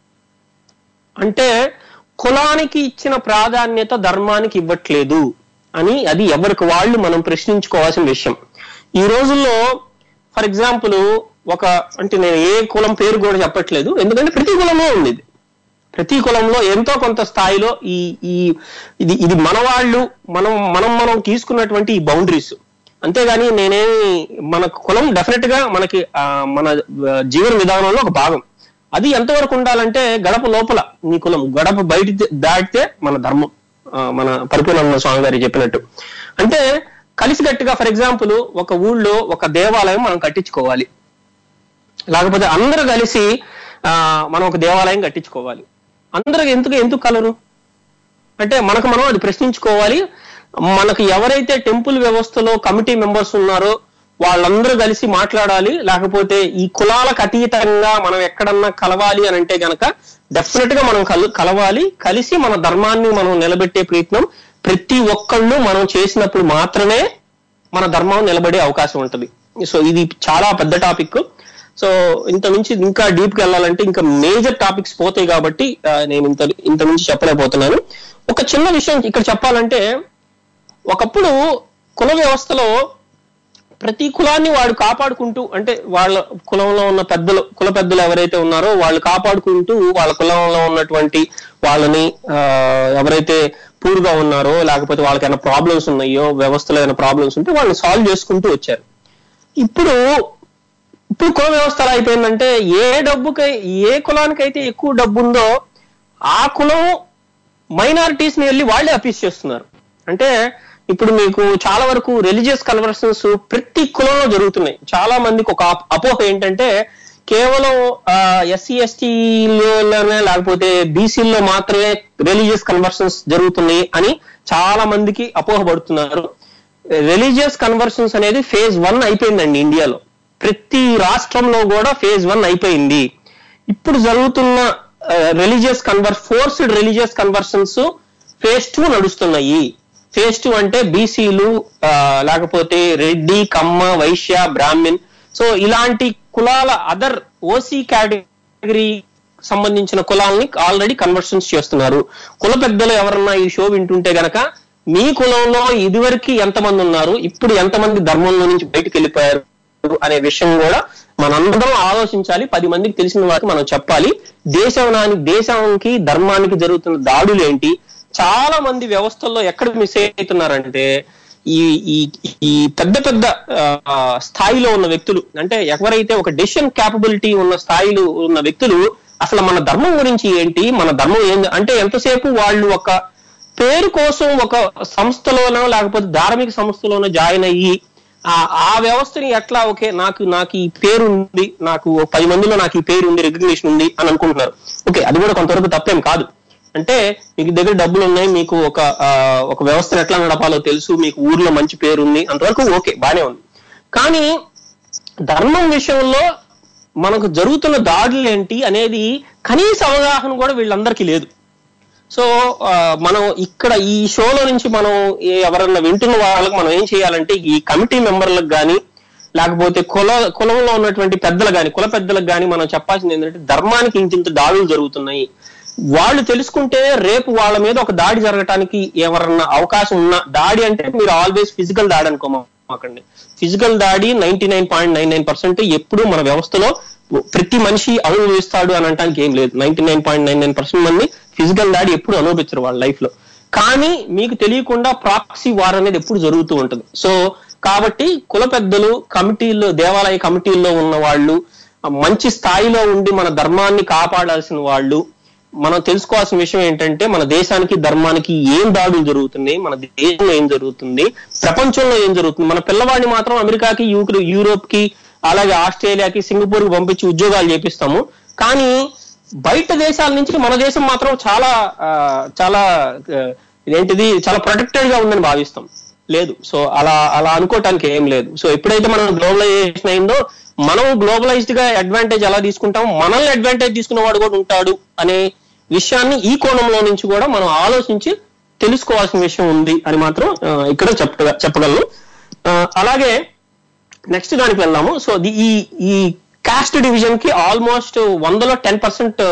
అంటే కులానికి ఇచ్చిన ప్రాధాన్యత ధర్మానికి ఇవ్వట్లేదు అని అది ఎవరికి వాళ్ళు మనం ప్రశ్నించుకోవాల్సిన విషయం ఈ రోజుల్లో ఫర్ ఎగ్జాంపుల్ ఒక అంటే నేను ఏ కులం పేరు కూడా చెప్పట్లేదు ఎందుకంటే ప్రతి కులంలో ఉంది ఇది ప్రతి కులంలో ఎంతో కొంత స్థాయిలో ఈ ఈ ఇది ఇది మన వాళ్ళు మనం మనం మనం తీసుకున్నటువంటి ఈ బౌండరీస్ అంతేగాని నేనేమి మన కులం డెఫినెట్ గా మనకి ఆ, మన ఆ, జీవన విధానంలో ఒక భాగం అది ఎంతవరకు ఉండాలంటే గడప లోపల నీ కులం గడప బయట దాటితే మన ధర్మం ఆ, మన పరిపూర్ణ స్వామి గారు చెప్పినట్టు అంటే కలిసికట్టుగా ఫర్ ఎగ్జాంపుల్ ఒక ఊళ్ళో ఒక దేవాలయం మనం కట్టించుకోవాలి లేకపోతే అందరూ కలిసి ఆ, మనం ఒక దేవాలయం కట్టించుకోవాలి అందరూ ఎందుకు ఎందుకు కలరు అంటే మనకు మనం అది ప్రశ్నించుకోవాలి మనకు ఎవరైతే టెంపుల్ వ్యవస్థలో కమిటీ మెంబర్స్ ఉన్నారో వాళ్ళందరూ కలిసి మాట్లాడాలి లేకపోతే ఈ కులాలకు అతీతంగా మనం ఎక్కడన్నా కలవాలి అని అంటే గనక డెఫినెట్ గా మనం కలు కలవాలి కలిసి మన ధర్మాన్ని మనం నిలబెట్టే ప్రయత్నం ప్రతి ఒక్కళ్ళు మనం చేసినప్పుడు మాత్రమే మన ధర్మం నిలబడే అవకాశం ఉంటుంది సో ఇది చాలా పెద్ద టాపిక్ సో ఇంత నుంచి ఇంకా డీప్ గా వెళ్ళాలంటే ఇంకా మేజర్ టాపిక్స్ పోతాయి కాబట్టి ఆ, నేను ఇంత ఇంత నుంచి చెప్పలేకపోతున్నాను ఒక చిన్న విషయం ఇక్కడ చెప్పాలంటే ఒకప్పుడు కుల వ్యవస్థలో ప్రతి కులాన్ని వాడు కాపాడుకుంటూ అంటే వాళ్ళ కులంలో ఉన్న పెద్దలు కుల పెద్దలు ఎవరైతే ఉన్నారో వాళ్ళు కాపాడుకుంటూ వాళ్ళ కులంలో ఉన్నటువంటి వాళ్ళని ఆ, ఎవరైతే పూర్గా ఉన్నారో లేకపోతే వాళ్ళకి ఏమైనా ప్రాబ్లమ్స్ ఉన్నాయో వ్యవస్థలో ఏమైనా ప్రాబ్లమ్స్ ఉంటే వాళ్ళని సాల్వ్ చేసుకుంటూ వచ్చారు ఇప్పుడు ఇప్పుడు కుల వ్యవస్థ ఎలా అయిపోయిందంటే ఏ డబ్బుకై ఏ కులానికైతే ఎక్కువ డబ్బు ఉందో ఆ కులం మైనారిటీస్ ని వెళ్ళి వాళ్ళే అపీస్ చేస్తున్నారు అంటే ఇప్పుడు మీకు చాలా వరకు రిలీజియస్ కన్వర్షన్స్ ప్రతి కులంలో జరుగుతున్నాయి చాలా మందికి ఒక అప- అపోహ ఏంటంటే కేవలం ఎస్సీ ఎస్టీలోనే లేకపోతే బీసీల్లో మాత్రమే రిలీజియస్ కన్వర్షన్స్ జరుగుతున్నాయి అని చాలా మందికి అపోహ పడుతున్నారు రిలీజియస్ కన్వర్షన్స్ అనేది ఫేజ్ వన్ అయిపోయిందండి ఇండియాలో ప్రతి రాష్ట్రంలో కూడా ఫేజ్ వన్ అయిపోయింది ఇప్పుడు జరుగుతున్న religious conver forced religious conversions phase two నడుస్తున్నాయి ఫేజ్ టూ అంటే బీసీలు లేకపోతే రెడ్డి కమ్మ వైశ్య బ్రాహ్మిన్ సో ఇలాంటి కులాల అదర్ ఓసీ కేటగిరీ సంబంధించిన కులాలని ఆల్రెడీ కన్వర్షన్స్ చేస్తున్నారు కుల పెద్దలు ఎవరన్నా ఈ షో వింటుంటే గనక మీ కులంలో ఇదివరకు ఎంతమంది ఉన్నారు ఇప్పుడు ఎంతమంది ధర్మంలో నుంచి బయటకు వెళ్ళిపోయారు అనే విషయం కూడా మనందరం ఆలోచించాలి పది మందికి తెలిసిన వారికి మనం చెప్పాలి దేశానికి దేశానికి ధర్మానికి జరుగుతున్న దాడులు ఏంటి చాలా మంది వ్యవస్థల్లో ఎక్కడ మిస్ అవుతున్నారంటే ఈ ఈ ఈ పెద్ద పెద్ద ఆ, స్థాయిలో ఉన్న వ్యక్తులు అంటే ఎవరైతే ఒక డెసిషన్ క్యాపబిలిటీ ఉన్న స్థాయిలో ఉన్న వ్యక్తులు అసలు మన ధర్మం గురించి ఏంటి మన ధర్మం ఏంది అంటే ఎంతసేపు వాళ్ళు ఒక పేరు కోసం ఒక సంస్థలోనో లేకపోతే ధార్మిక సంస్థలోనో జాయిన్ అయ్యి ఆ ఆ వ్యవస్థని ఎట్లా ఓకే నాకు నాకు ఈ పేరు ఉంది నాకు ఓ పది మందిలో నాకు ఈ పేరు ఉంది రికగ్నిషన్ ఉంది అని అనుకుంటున్నారు ఓకే అది కూడా కొంతవరకు తప్పేం కాదు అంటే మీకు దగ్గర డబ్బులు ఉన్నాయి మీకు ఒక ఆ, ఒక వ్యవస్థను ఎట్లా నడపాలో తెలుసు మీకు ఊర్లో మంచి పేరు ఉంది అంతవరకు ఓకే బానే ఉంది కానీ ధర్మం విషయంలో మనకు జరుగుతున్న దాడులు ఏంటి అనేది కనీస అవగాహన కూడా వీళ్ళందరికీ లేదు సో ఆ, మనం ఇక్కడ ఈ షోలో నుంచి మనం ఏ- ఎవరన్నా వింటున్న వాళ్ళకి మనం ఏం చేయాలంటే ఈ కమిటీ మెంబర్లకు కానీ లేకపోతే కుల కులంలో ఉన్నటువంటి పెద్దలు కానీ కుల పెద్దలకు కానీ మనం చెప్పాల్సింది ఏంటంటే ధర్మానికి ఇంతింత దాడులు జరుగుతున్నాయి వాళ్ళు తెలుసుకుంటే రేపు వాళ్ళ మీద ఒక దాడి జరగటానికి ఎవరన్నా అవకాశం ఉన్న దాడి అంటే మీరు ఆల్వేస్ ఫిజికల్ దాడి అనుకోమాకండి ఫిజికల్ దాడి ninety nine point nine nine percent ఎప్పుడు మన వ్యవస్థలో ప్రతి మనిషి అనుభవిస్తాడు అని అనడానికి ఏం లేదు ninety nine point nine nine percent మంది ఫిజికల్ దాడి ఎప్పుడు అనుభవించరు వాళ్ళ లైఫ్ లో కానీ మీకు తెలియకుండా ప్రాక్సీ వార్ అనేది ఎప్పుడు జరుగుతూ ఉంటుంది సో కాబట్టి కుల పెద్దలు కమిటీల్లో దేవాలయ కమిటీల్లో ఉన్న వాళ్ళు ఆ, మంచి స్థాయిలో ఉండి మన ధర్మాన్ని కాపాడాల్సిన వాళ్ళు మనం తెలుసుకోవాల్సిన విషయం ఏంటంటే మన దేశానికి ధర్మానికి ఏం దాడులు జరుగుతున్నాయి మన దేశంలో ఏం జరుగుతుంది ప్రపంచంలో ఏం జరుగుతుంది మన పిల్లవాడిని మాత్రం అమెరికాకి యూక్ర- యూరోప్ కి అలాగే ఆస్ట్రేలియాకి సింగపూర్ కి పంపించి ఉద్యోగాలు చేపిస్తాము కానీ బయట దేశాల నుంచి మన దేశం మాత్రం చాలా ఆ, చాలా ఇదేంటిది చాలా ప్రొటెక్టెడ్ గా ఉందని భావిస్తాం లేదు సో అలా అలా అనుకోవటానికి ఏం లేదు సో ఎప్పుడైతే మనం గ్లోబలైజేషన్ అయిందో మనం గ్లోబలైజ్డ్ గా అడ్వాంటేజ్ ఎలా తీసుకుంటాం మనల్ని అడ్వాంటేజ్ తీసుకునేవాడు కూడా ఉంటాడు అనే విషయాన్ని ఈ కోణంలో నుంచి కూడా మనం ఆలోచించి తెలుసుకోవాల్సిన విషయం ఉంది అని మాత్రం ఆ, ఇక్కడ చెప్ప చెప్పగలను ఆ, అలాగే నెక్స్ట్ దానికి వెళ్దాము సో ది ఈ ఈ కాస్ట్ డివిజన్ కి ఆల్మోస్ట్ వందలో టెన్ పర్సెంట్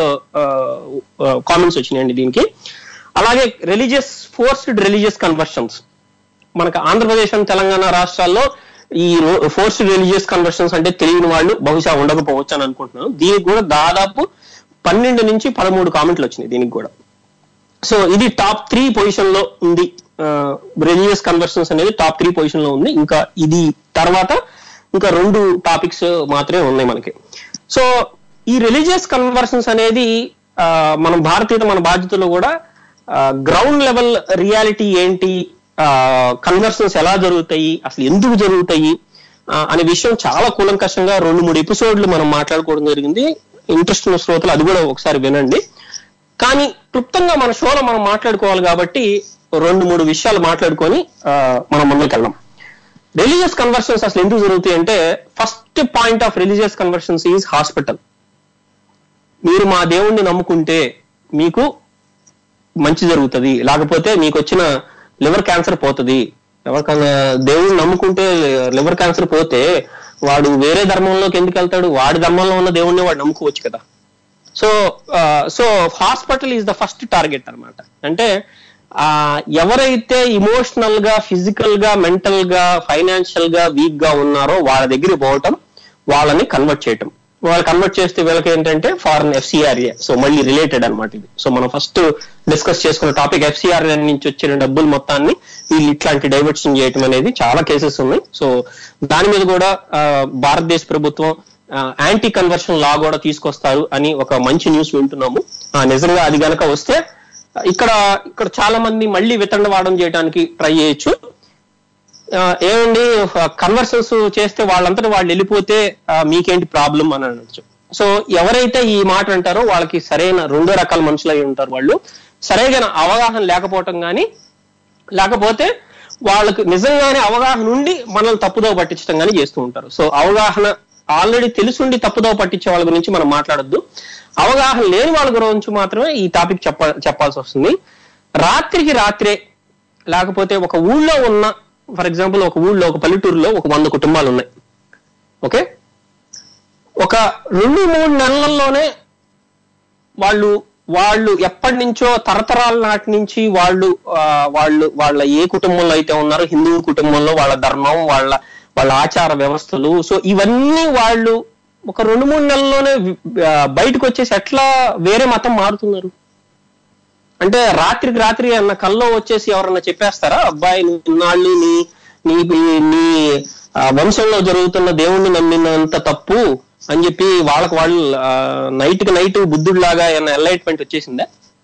కామెంట్స్ వచ్చినాయండి దీనికి అలాగే రిలీజియస్ ఫోర్స్డ్ రిలీజియస్ కన్వర్షన్స్ మనకు ఆంధ్రప్రదేశ్ అండ్ తెలంగాణ రాష్ట్రాల్లో ఈ ఫోర్స్డ్ రిలీజియస్ కన్వర్షన్స్ అంటే తెలియని వాళ్ళు బహుశా ఉండకపోవచ్చు అని అనుకుంటున్నాను దీనికి కూడా దాదాపు పన్నెండు నుంచి పదమూడు కామెంట్లు వచ్చినాయి దీనికి కూడా సో ఇది టాప్ త్రీ పొజిషన్ లో ఉంది రిలీజియస్ కన్వర్షన్స్ అనేది టాప్ త్రీ పొజిషన్ లో ఉంది ఇంకా ఇది తర్వాత ఇంకా రెండు టాపిక్స్ మాత్రమే ఉన్నాయి మనకి సో ఈ రిలీజియస్ కన్వర్షన్స్ అనేది ఆ, మనం భారతీయత మన బాధ్యతలో కూడా గ్రౌండ్ లెవెల్ రియాలిటీ ఏంటి కన్వర్షన్స్ ఎలా జరుగుతాయి అసలు ఎందుకు జరుగుతాయి ఆ, అనే విషయం చాలా కూలంకషంగా రెండు మూడు ఎపిసోడ్లు మనం మాట్లాడుకోవడం జరిగింది ఇంట్రెస్ట్ ఉన్న శ్రోతలు అది కూడా ఒకసారి వినండి కానీ క్లుప్తంగా మన షోలో మనం మాట్లాడుకోవాలి కాబట్టి రెండు మూడు విషయాలు మాట్లాడుకొని ఆ, మనం ముందుకు వెళ్దాం రిలీజియస్ కన్వర్షన్స్ అసలు ఎందుకు జరుగుతాయి అంటే first point of religious conversions is hospital మీరు మా దేవుణ్ణి నమ్ముకుంటే మీకు మంచి జరుగుతుంది లేకపోతే మీకు వచ్చిన లివర్ క్యాన్సర్ పోతుంది ఎవరికైనా దేవుడిని నమ్ముకుంటే లివర్ క్యాన్సర్ పోతే వాడు వేరే ధర్మంలోకి ఎందుకు వెళ్తాడు వాడి ధర్మంలో ఉన్న దేవుణ్ణి వాడు నమ్ముకోవచ్చు కదా so so hospital is the first target అన్నమాట అంటే ఆ ఎవరైతే ఇమోషనల్ గా ఫిజికల్ గా మెంటల్ గా ఫైనాన్షియల్ గా వీక్ గా ఉన్నారో వాళ్ళ దగ్గరికి పోవటం వాళ్ళని కన్వర్ట్ చేయటం వాళ్ళు కన్వర్ట్ చేస్తే వీళ్ళకి ఏంటంటే ఫారెన్ ఎఫ్సిఆర్ఏ సో మళ్ళీ రిలేటెడ్ అన్నమాట ఇది సో మనం ఫస్ట్ డిస్కస్ చేసుకున్న టాపిక్ ఎఫ్సిఆర్ఏ నుంచి వచ్చిన డబ్బులు మొత్తాన్ని వీళ్ళు ఇట్లాంటి డైవర్షన్ చేయటం అనేది చాలా కేసెస్ ఉన్నాయి సో దాని మీద కూడా ఆ, భారతదేశ ప్రభుత్వం యాంటీ కన్వర్షన్ లా కూడా తీసుకొస్తారు అని ఒక మంచి న్యూస్ వింటున్నాము ఆ, నిజంగా అది గనక వస్తే ఇక్కడ ఇక్కడ చాలా మంది మళ్ళీ వితండవాదం చేయడానికి ట్రై చేయొచ్చు ఆ, ఏమండి కన్వర్షన్స్ చేస్తే వాళ్ళంతటా వాళ్ళు వెళ్ళిపోతే ఆ, మీకేంటి ప్రాబ్లం అని అనొచ్చు సో ఎవరైతే ఈ మాట అంటారో వాళ్ళకి సరైన రెండో రకాల మనుషులు అయి ఉంటారు వాళ్ళు సరైన అవగాహన లేకపోవటం కానీ లేకపోతే వాళ్ళకు నిజంగానే అవగాహన ఉండి మనల్ని తప్పుదోవ పట్టించడం కానీ చేస్తూ ఉంటారు సో అవగాహన ఆల్రెడీ తెలుసుండి తప్పుదోవ పట్టించే వాళ్ళ గురించి మనం మాట్లాడొద్దు అవగాహన లేని వాళ్ళ గురించి మాత్రమే ఈ టాపిక్ చెప్ప చెప్పాల్సి వస్తుంది రాత్రికి రాత్రే లేకపోతే ఒక ఊళ్ళో ఉన్న ఫర్ ఎగ్జాంపుల్ ఒక ఊళ్ళో ఒక పల్లెటూరులో ఒక వంద కుటుంబాలు ఉన్నాయి ఓకే ఒక రెండు మూడు నెలల్లోనే వాళ్ళు వాళ్ళు ఎప్పటి నుంచో తరతరాల నాటి నుంచి వాళ్ళు ఆ, వాళ్ళు వాళ్ళ ఏ కుటుంబంలో అయితే ఉన్నారో హిందూ కుటుంబంలో వాళ్ళ ధర్మం వాళ్ళ వాళ్ళ ఆచార వ్యవస్థలు సో ఇవన్నీ వాళ్ళు ఒక రెండు మూడు నెలల్లోనే వి- ఆ, బయటకు వచ్చేసి ఎట్లా వేరే మతం మారుతున్నారు అంటే రాత్రికి రాత్రి అన్న కల్లో వచ్చేసి ఎవరన్నా చెప్పేస్తారా అబ్బాయి నువ్వు ఇన్నాళ్ళు నీ నీ నీ- నీ ఆ, వంశంలో జరుగుతున్న దేవుణ్ణి నమ్మినంత తప్పు అని చెప్పి వాళ్ళకి వాళ్ళు నైట్ కి నైట్ బుద్ధుడిలాగా ఏమన్నా ఎన్లైట్మెంట్ వచ్చేసిందా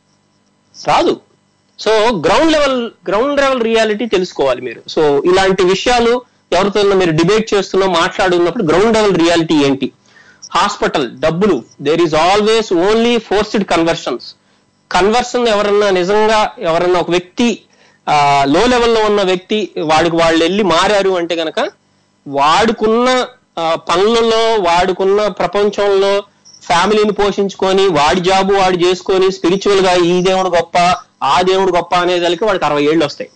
రాదు so ground level ground level reality తెలుసుకోవాలి మీరు సో ఇలాంటి విషయాలు ఎవరితో మీరు డిబేట్ చేస్తున్నా మాట్లాడున్నప్పుడు గ్రౌండ్ లెవెల్ రియాలిటీ ఏంటి హాస్పిటల్ డబ్బులు there is always only forced conversions conversion ఎవరన్నా నిజంగా ఎవరన్నా ఒక వ్యక్తి లో లెవెల్లో ఉన్న వ్యక్తి వాడికి వాళ్ళు వెళ్ళి మారారు అంటే గనక వాడుకున్న ఆ, పనులలో వాడుకున్న ప్రపంచంలో ఫ్యామిలీని పోషించుకొని వాడి జాబు వాడు చేసుకొని స్పిరిచువల్ గా ఈ దేవుడు గొప్ప ఆ దేవుడు గొప్ప అనేదానికి వాడికి అరవై ఏళ్ళు వస్తాయి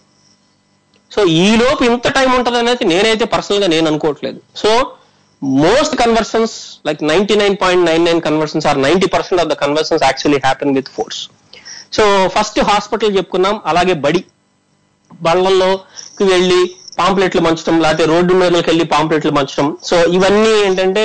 సో ఈ లోపు ఇంత టైం ఉంటది అనేది నేనైతే పర్సనల్ గా నేను అనుకోవట్లేదు so most conversions like ninety nine point nine nine conversions or ninety percent of the conversions actually happen with force so first hospital చెప్పుకున్నాం అలాగే బడి బళ్ళల్లోకి వెళ్ళి పాంప్లెట్లు పంచడం లేకపోతే రోడ్డు మీదకి వెళ్ళి పాంప్లెట్లు పంచడం సో ఇవన్నీ ఏంటంటే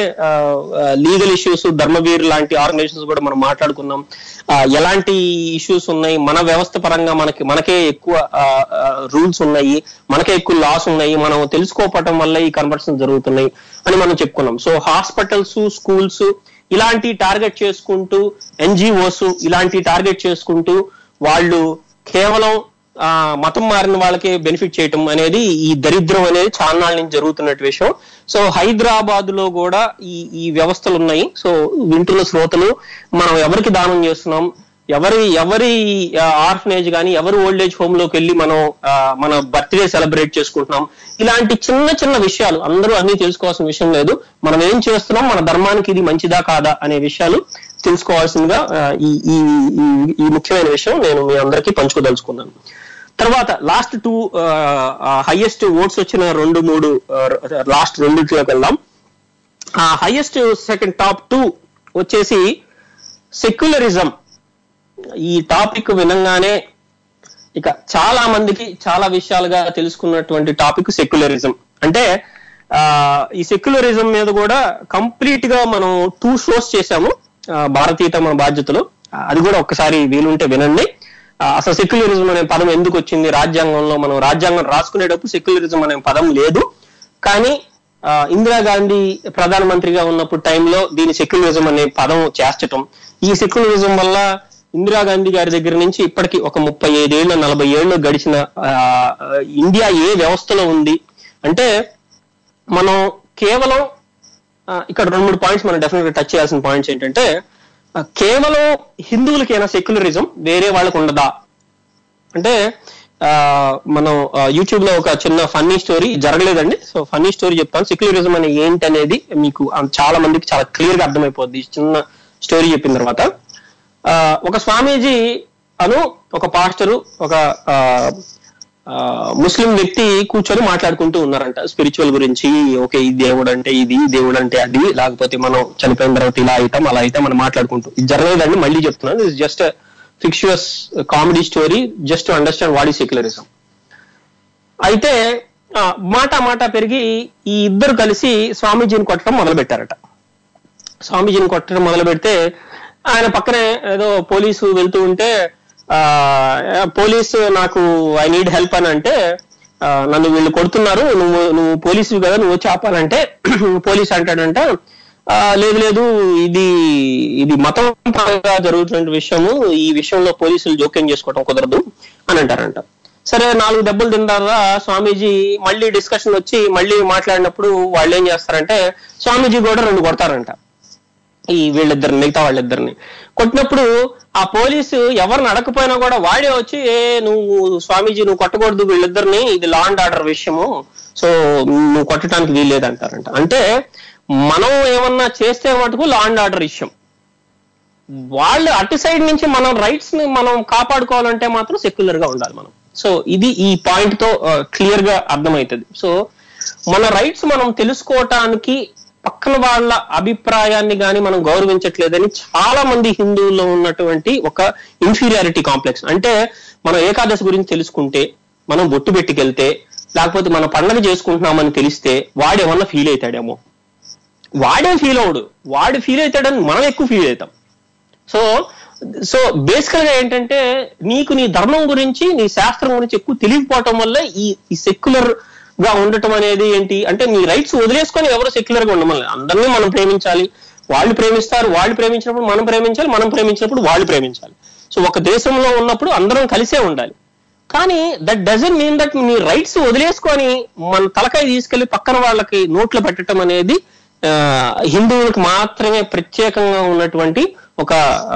లీగల్ ఇష్యూస్ ధర్మవీర్ లాంటి ఆర్గనైజేషన్స్ కూడా మనం మాట్లాడుకున్నాం ఆ, ఎలాంటి ఇష్యూస్ ఉన్నాయి మన వ్యవస్థ పరంగా మనకి మనకే ఎక్కువ రూల్స్ ఉన్నాయి మనకే ఎక్కువ లాస్ ఉన్నాయి మనం తెలుసుకోవటం వల్ల ఈ కన్వర్షన్ జరుగుతున్నాయి అని మనం చెప్పుకున్నాం సో హాస్పిటల్స్ స్కూల్స్ ఇలాంటి టార్గెట్ చేసుకుంటూ ఎన్జిఓస్ ఇలాంటి టార్గెట్ చేసుకుంటూ వాళ్ళు కేవలం ఆ, మతం మారిన వాళ్ళకే బెనిఫిట్ చేయటం అనేది ఈ దరిద్రం అనేది చాలా నాళ్ళ నుంచి జరుగుతున్నట్టు విషయం సో హైదరాబాద్ లో కూడా ఈ ఈ వ్యవస్థలు ఉన్నాయి సో వింటున్న శ్రోతలు మనం ఎవరికి దానం చేస్తున్నాం ఎవరి ఎవరి ఆర్ఫనేజ్ కానీ ఎవరి ఓల్డ్ ఏజ్ హోమ్ లోకి వెళ్ళి మనం ఆ, మన బర్త్డే సెలబ్రేట్ చేసుకుంటున్నాం ఇలాంటి చిన్న చిన్న విషయాలు అందరూ అన్ని తెలుసుకోవాల్సిన విషయం లేదు మనం ఏం చేస్తున్నాం మన ధర్మానికి ఇది మంచిదా కాదా అనే విషయాలు తెలుసుకోవాల్సిందిగా ఆ, ఈ ఈ ఈ- ఈ ముఖ్యమైన విషయం నేను మీ అందరికీ పంచుకోదలుచుకున్నాను తర్వాత లాస్ట్ టూ హైయెస్ట్ ఓట్స్ వచ్చిన రెండు మూడు లాస్ట్ రెండింటిలోకి వెళ్దాం ఆ హైయెస్ట్ సెకండ్ టాప్ టూ వచ్చేసి సెక్యులరిజం ఈ టాపిక్ వినంగానే ఇక చాలా మందికి చాలా విషయాలుగా తెలుసుకున్నటువంటి టాపిక్ సెక్యులరిజం అంటే ఆ ఈ సెక్యులరిజం మీద కూడా కంప్లీట్ గా మనం టూ షోస్ చేశాము ఆ, భారతీయత మన బాధ్యతలు ఆ, అది కూడా ఒక్కసారి వీలుంటే వినండి ఆ, అసలు సెక్యులరిజం అనే పదం ఎందుకు వచ్చింది రాజ్యాంగంలో మనం రాజ్యాంగం రాసుకునేటప్పుడు సెక్యులరిజం అనే పదం లేదు కానీ ఆ, ఇందిరాగాంధీ ప్రధానమంత్రిగా ఉన్నప్పుడు టైంలో దీని సెక్యులరిజం అనే పదం చేర్చటం ఈ సెక్యులరిజం వల్ల ఇందిరాగాంధీ గారి దగ్గర నుంచి ఇప్పటికి ఒక ముప్పై ఐదేళ్ళు నలభై ఏళ్ళు గడిచిన ఆ, ఇండియా ఏ వ్యవస్థలో ఉంది అంటే మనం కేవలం ఆ, ఇక్కడ రెండు మూడు పాయింట్స్ మనం డెఫినెట్ గా టచ్ చేయాల్సిన పాయింట్స్ ఏంటంటే ఆ, కేవలం హిందువులకైనా సెక్యులరిజం వేరే వాళ్ళకు ఉండదా అంటే ఆ, మనం యూట్యూబ్ లో ఒక చిన్న ఫన్నీ స్టోరీ జరగలేదండి సో ఫన్నీ స్టోరీ చెప్తాను సెక్యులరిజం అనే ఏంటి అనేది మీకు ఆ, చాలా మందికి చాలా క్లియర్ గా అర్థమైపోద్ది ఈ చిన్న స్టోరీ చెప్పిన తర్వాత ఆ, ఒక స్వామీజీ అను ఒక పాస్టరు ఒక ఆ, ఆ, ముస్లిం వ్యక్తి కూర్చొని మాట్లాడుకుంటూ ఉన్నారంట స్పిరిచువల్ గురించి ఓకే ఈ దేవుడు అంటే ఇది ఈ దేవుడు అంటే అది లేకపోతే మనం చనిపోయిన తర్వాత ఇలా అవుతాం అలా అయితే మనం మాట్లాడుకుంటూ ఇది జరగలేదండి మళ్ళీ చెప్తున్నాను is just fictitious comedy story just to understand what ఈ సెక్యులరిజం అయితే ఆ, మాట మాట పెరిగి ఈ ఇద్దరు కలిసి స్వామీజీని కొట్టడం మొదలు పెట్టారట స్వామీజీని కొట్టడం మొదలు పెడితే ఆయన పక్కనే ఏదో పోలీసు వెళ్తూ ఉంటే ఆ పోలీసు నాకు ఐ నీడ్ హెల్ప్ అని అంటే ఆ, నన్ను వీళ్ళు కొడుతున్నారు నువ్వు నువ్వు పోలీసు కదా నువ్వు వచ్చి ఆపాలంటే పోలీస్ అంటాడంట ఆ, లేదు లేదు ఇది ఇది మతం పరంగా జరుగుతున్న విషయము ఈ విషయంలో పోలీసులు జోక్యం చేసుకోవడం కుదరదు అని అంటారంట సరే నాలుగు దెబ్బలు తిన్నారా స్వామీజీ మళ్ళీ డిస్కషన్ వచ్చి మళ్ళీ మాట్లాడినప్పుడు వాళ్ళు ఏం చేస్తారంటే స్వామీజీ కూడా రెండు కొడతారంట ఈ వీళ్ళిద్దరిని మిగతా వాళ్ళిద్దరిని కొట్టినప్పుడు ఆ పోలీసు ఎవరిని అడగకపోయినా కూడా వాడే వచ్చి ఏ నువ్వు స్వామీజీ నువ్వు కొట్టకూడదు వీళ్ళిద్దరిని ఇది లా అండ్ ఆర్డర్ విషయము సో నువ్వు కొట్టడానికి వీల్లేదు అంటారంట అంటే మనం ఏమన్నా చేస్తే మటుకు లా అండ్ ఆర్డర్ విషయం వాళ్ళు అటు సైడ్ నుంచి మనం రైట్స్ ని మనం కాపాడుకోవాలంటే మాత్రం సెక్యులర్ గా ఉండాలి మనం సో ఇది ఈ పాయింట్ తో క్లియర్ గా అర్థమవుతుంది సో మన రైట్స్ మనం తెలుసుకోవటానికి పక్కన వాళ్ళ అభిప్రాయాన్ని గాని మనం గౌరవించట్లేదని చాలా మంది హిందువుల్లో ఉన్నటువంటి ఒక ఇన్ఫీరియారిటీ కాంప్లెక్స్ అంటే మనం ఏకాదశి గురించి తెలుసుకుంటే మనం బొట్టు పెట్టుకెళ్తే లేకపోతే మన పండగ చేసుకుంటున్నామని తెలిస్తే వాడేమన్నా ఫీల్ అవుతాడేమో వాడే ఫీల్ అవడు వాడు ఫీల్ అవుతాడని మనం ఎక్కువ ఫీల్ అవుతాం సో సో బేసికల్ గా ఏంటంటే నీకు నీ ధర్మం గురించి నీ శాస్త్రం గురించి ఎక్కువ తెలియకపోవటం వల్ల ఈ ఈ సెక్యులర్ గా ఉండటం అనేది ఏంటి అంటే నీ రైట్స్ వదిలేసుకొని ఎవరు సెక్యులర్ గా ఉండమని అందరినీ మనం ప్రేమించాలి వాళ్ళు ప్రేమిస్తారు వాళ్ళు ప్రేమించినప్పుడు మనం ప్రేమించాలి మనం ప్రేమించినప్పుడు వాళ్ళు ప్రేమించాలి సో ఒక దేశంలో ఉన్నప్పుడు అందరం కలిసే ఉండాలి కానీ దట్ డజన్ మీన్ దట్ నీ రైట్స్ వదిలేసుకొని మన తలకాయ తీసుకెళ్లి పక్కన వాళ్ళకి నోట్లో పెట్టడం అనేది ఆ, హిందువులకు మాత్రమే ప్రత్యేకంగా ఉన్నటువంటి ఒక ఆ,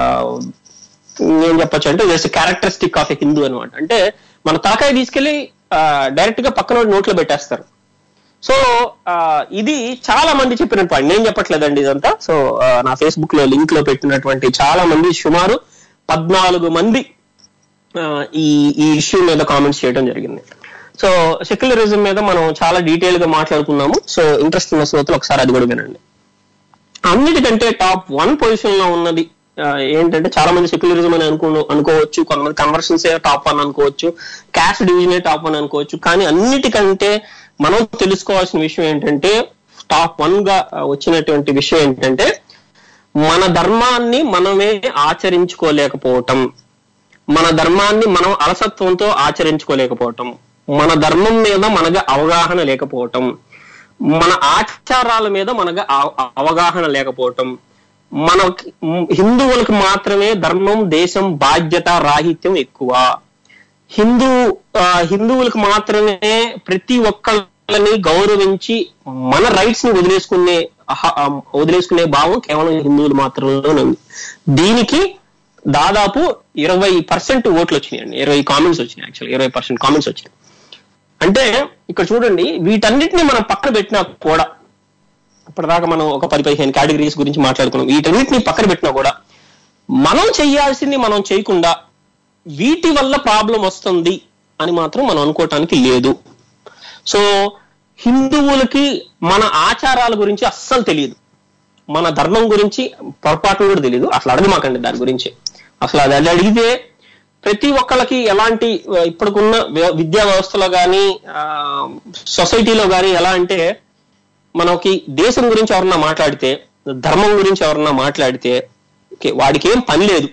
ఏం చెప్పొచ్చు అంటే just characteristic of a Hindu అనమాట అంటే మన తలకాయ తీసుకెళ్లి డైరెక్ట్ గా పక్కన వాడి నోట్లో పెట్టేస్తారు సో ఆ, ఇది చాలా మంది చెప్పిన పాయింట్ నేను చెప్పట్లేదండి ఇదంతా సో ఆ, నా ఫేస్బుక్ లో లింక్ లో పెట్టినటువంటి చాలా మంది సుమారు పద్నాలుగు మంది ఆ, ఈ ఈ ఇష్యూ మీద కామెంట్స్ చేయడం జరిగింది సో సెక్యులరిజం మీద మనం చాలా డీటెయిల్ గా మాట్లాడుకున్నాము సో ఇంట్రెస్ట్ ఉన్న శ్రోతలు ఒకసారి అది కూడా వినండి అన్నిటికంటే టాప్ వన్ పొజిషన్ లో ఉన్నది ఆ, ఏంటంటే చాలా మంది సెక్యులరిజం అని అనుకో అనుకోవచ్చు కొంతమంది కన్వర్షన్స్ టాప్ వన్ అనుకోవచ్చు క్యాస్ట్ డివిజన్ టాప్ వన్ అనుకోవచ్చు కానీ అన్నిటికంటే మనం తెలుసుకోవాల్సిన విషయం ఏంటంటే టాప్ వన్ గా ఆ, వచ్చినటువంటి విషయం ఏంటంటే మన ధర్మాన్ని మనమే ఆచరించుకోలేకపోవటం మన ధర్మాన్ని మనం అలసత్వంతో ఆచరించుకోలేకపోవటం మన ధర్మం మీద మనకు అవగాహన లేకపోవటం మన ఆచారాల మీద మనకు అవ- అవగాహన లేకపోవటం మన హిందువులకు మాత్రమే ధర్మం దేశం బాధ్యత రాహిత్యం ఎక్కువ హిందూ ఆ, హిందువులకు మాత్రమే ప్రతి ఒక్కళ్ళని గౌరవించి మన రైట్స్ ని వదిలేసుకునే అహ- ఆ, వదిలేసుకునే భావం కేవలం హిందువులు మాత్రమే ఉంది దీనికి దాదాపు ఇరవై పర్సెంట్ ఓట్లు వచ్చినాయండి ఇరవై కామెంట్స్ వచ్చినాయి యాక్చువల్ ఇరవై పర్సెంట్ కామెంట్స్ వచ్చినాయి అంటే ఇక్కడ చూడండి వీటన్నిటిని మనం పక్కన పెట్టినా కూడా ఇప్పటిదాకా మనం ఒక పది పదిహేను కేటగిరీస్ గురించి మాట్లాడుకున్నాం వీటన్నిటిని పక్కన పెట్టినా కూడా మనం చేయాల్సింది మనం చేయకుండా వీటి వల్ల ప్రాబ్లం వస్తుంది అని మాత్రం మనం అనుకోవటానికి లేదు సో హిందువులకి మన ఆచారాల గురించి అస్సలు తెలియదు మన ధర్మం గురించి పొరపాటు కూడా తెలియదు అసలు అడగమాకండి దాని గురించి అసలు అది అది అడిగితే ప్రతి ఒక్కళ్ళకి ఎలాంటి ఆ, ఇప్పటికున్న వ్య- విద్యా వ్యవస్థలో కానీ సొసైటీలో కానీ ఎలా అంటే మనకి దేశం గురించి ఎవరన్నా మాట్లాడితే ధర్మం గురించి ఎవరన్నా మాట్లాడితే ఓకే, వాడికి ఏం పని లేదు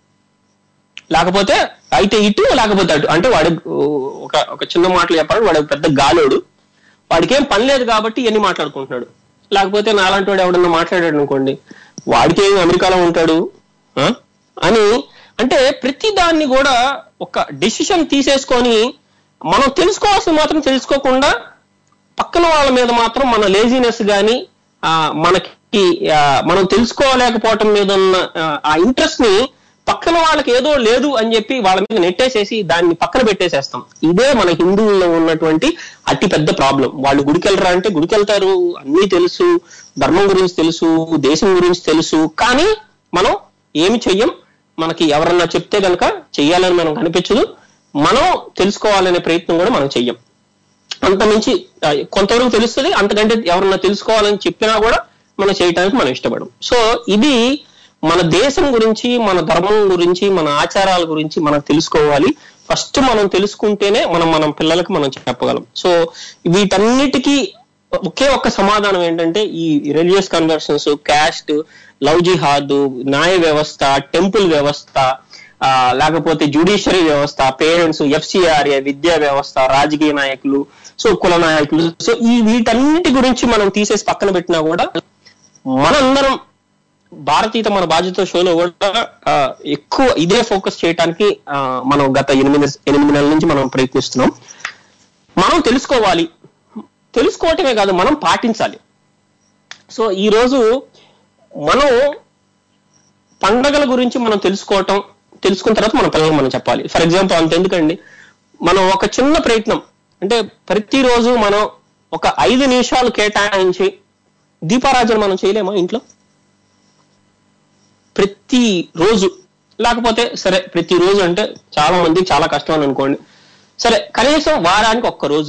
లేకపోతే అయితే ఇటు లేకపోతే అటు అంటే వాడు ఒక ఒక చిన్న మాటలు చెప్పాడు వాడు పెద్ద గాలోడు వాడికి ఏం పని లేదు కాబట్టి ఇవన్నీ మాట్లాడుకుంటున్నాడు లేకపోతే నాలాంటి వాడు ఎవడన్నా మాట్లాడాడు అనుకోండి వాడికి ఏం అమెరికాలో ఉంటాడు ఆ? అని అంటే ప్రతి దాన్ని కూడా ఒక డెసిషన్ తీసేసుకొని మనం తెలుసుకోవాల్సిన మాత్రం తెలుసుకోకుండా పక్కన వాళ్ళ మీద మాత్రం మన లేజినెస్ కానీ మనకి ఆ, మనం తెలుసుకోలేకపోవటం మీద ఉన్న ఆ, ఆ ఇంట్రెస్ట్ ని పక్కన వాళ్ళకి ఏదో లేదు అని చెప్పి వాళ్ళ మీద నెట్టేసేసి దాన్ని పక్కన పెట్టేసేస్తాం ఇదే మన హిందువుల్లో ఉన్నటువంటి అతి పెద్ద ప్రాబ్లం వాళ్ళు గుడికెళ్ళరా అంటే గుడికెళ్తారు అన్నీ తెలుసు ధర్మం గురించి తెలుసు దేశం గురించి తెలుసు కానీ మనం ఏమి చెయ్యం మనకి ఎవరన్నా చెప్తే గనక చెయ్యాలని మనం కనిపించదు మనం తెలుసుకోవాలనే ప్రయత్నం కూడా మనం చెయ్యం అంత మించి ఆ, కొంతవరకు తెలుస్తుంది అంతకంటే ఎవరన్నా తెలుసుకోవాలని చెప్పినా కూడా మనం చేయటానికి మనం ఇష్టపడం సో ఇది మన దేశం గురించి మన ధర్మం గురించి మన ఆచారాల గురించి మనం తెలుసుకోవాలి ఫస్ట్ మనం తెలుసుకుంటేనే మనం మన పిల్లలకి మనం చెప్పగలం సో వీటన్నిటికీ ఒకే ఒక్క సమాధానం ఏంటంటే ఈ రిలీజియస్ కన్వర్షన్స్ క్యాస్ట్ లవ్ జిహాద్ న్యాయ వ్యవస్థ టెంపుల్ వ్యవస్థ ఆ, లేకపోతే జ్యుడిషియరీ వ్యవస్థ పేరెంట్స్ ఎఫ్సిఆర్ఏ విద్యా వ్యవస్థ రాజకీయ నాయకులు సో కుల నాయకులు సో ఈ వీటన్నిటి గురించి మనం తీసేసి పక్కన పెట్టినా కూడా మనందరం భారతీయత మన బాధ్యత షోలో కూడా ఆ, ఎక్కువ ఇదే ఫోకస్ చేయడానికి ఆ, మనం గత ఎనిమిది ఎనిమిది నెలల నుంచి మనం ప్రయత్నిస్తున్నాం మనం తెలుసుకోవాలి తెలుసుకోవటమే కాదు మనం పాటించాలి సో ఈ రోజు మనం పండగల గురించి మనం తెలుసుకోవటం తెలుసుకున్న తర్వాత మన పిల్లలకు మనం చెప్పాలి ఫర్ ఎగ్జాంపుల్ అంత ఎందుకండి మనం ఒక చిన్న ప్రయత్నం అంటే ప్రతిరోజు మనం ఒక ఐదు నిమిషాలు కేటాయించి దీపారాజన మనం చేయలేమా ఇంట్లో ప్రతి రోజు లేకపోతే సరే ప్రతి రోజు అంటే చాలా మందికి చాలా కష్టం అని అనుకోండి సరే కనీసం వారానికి ఒక్క రోజు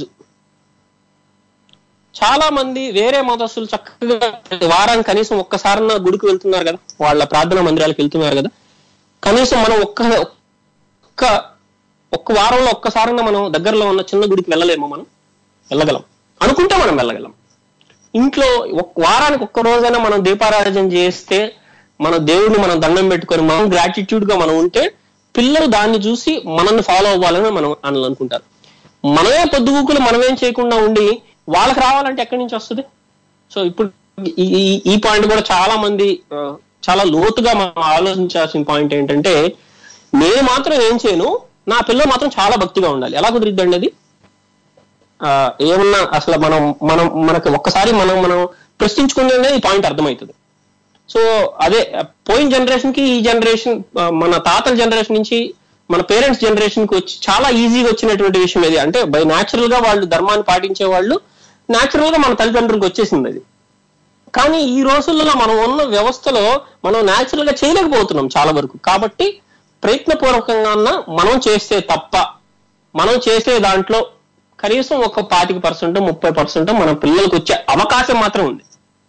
చాలా మంది వేరే మతస్థులు చక్కగా వారానికి కనీసం ఒక్కసారన్నా గుడికి వెళ్తున్నారు కదా వాళ్ళ ప్రార్థనా మందిరాలకు వెళ్తున్నారు కదా కనీసం మనం ఒక్క ఒక్క ఒక్క వారంలో ఒక్కసారన్నా మనం దగ్గరలో ఉన్న చిన్న గుడికి వెళ్ళలేమో మనం వెళ్ళగలం అనుకుంటే మనం వెళ్ళగలం ఇంట్లో ఒక్క వారానికి ఒక్క రోజైనా మనం దీపారాధన చేస్తే మన దేవుడిని మనం దండం పెట్టుకొని మనం గ్రాటిట్యూడ్ గా మనం ఉంటే పిల్లలు దాన్ని చూసి మనల్ని ఫాలో అవ్వాలని మనం అని అనుకుంటారు మనమే పొద్దుగుకులు మనమేం చేయకుండా ఉండి వాళ్ళకి రావాలంటే ఎక్కడి నుంచి వస్తుంది సో ఇప్పుడు ఈ- ఈ- ఈ పాయింట్ కూడా చాలా మంది ఆ, చాలా లోతుగా మనం ఆలోచించాల్సిన పాయింట్ ఏంటంటే నేను మాత్రం ఏం చేయను నా పిల్లలు మాత్రం చాలా భక్తిగా ఉండాలి ఎలా కుదిరిద్దండి అది ఆ, ఏమన్నా అసలు మనం మనం మనకి ఒక్కసారి మనం మనం ప్రశ్నించుకుంటేనే ఈ పాయింట్ అర్థమవుతుంది సో అదే ఆ, పోయిన జనరేషన్ కి ఈ జనరేషన్ మన తాతల జనరేషన్ నుంచి మన పేరెంట్స్ జనరేషన్ కి వచ్చి చాలా ఈజీగా వచ్చినటువంటి విషయం ఇది అంటే బై న్యాచురల్ గా వాళ్ళు ధర్మాన్ని పాటించే వాళ్ళు న్యాచురల్ గా మన తల్లిదండ్రులకు వచ్చేసింది అది కానీ ఈ రోజుల్లో మనం ఉన్న వ్యవస్థలో మనం న్యాచురల్ గా చేయలేకపోతున్నాం చాలా వరకు కాబట్టి ప్రయత్నపూర్వకంగా మనం చేస్తే తప్ప మనం చేసే దాంట్లో కనీసం ఒక పాతిక పర్సెంట్ ముప్పై పర్సెంట్ మన పిల్లలకు వచ్చే అవకాశం మాత్రం ఉంది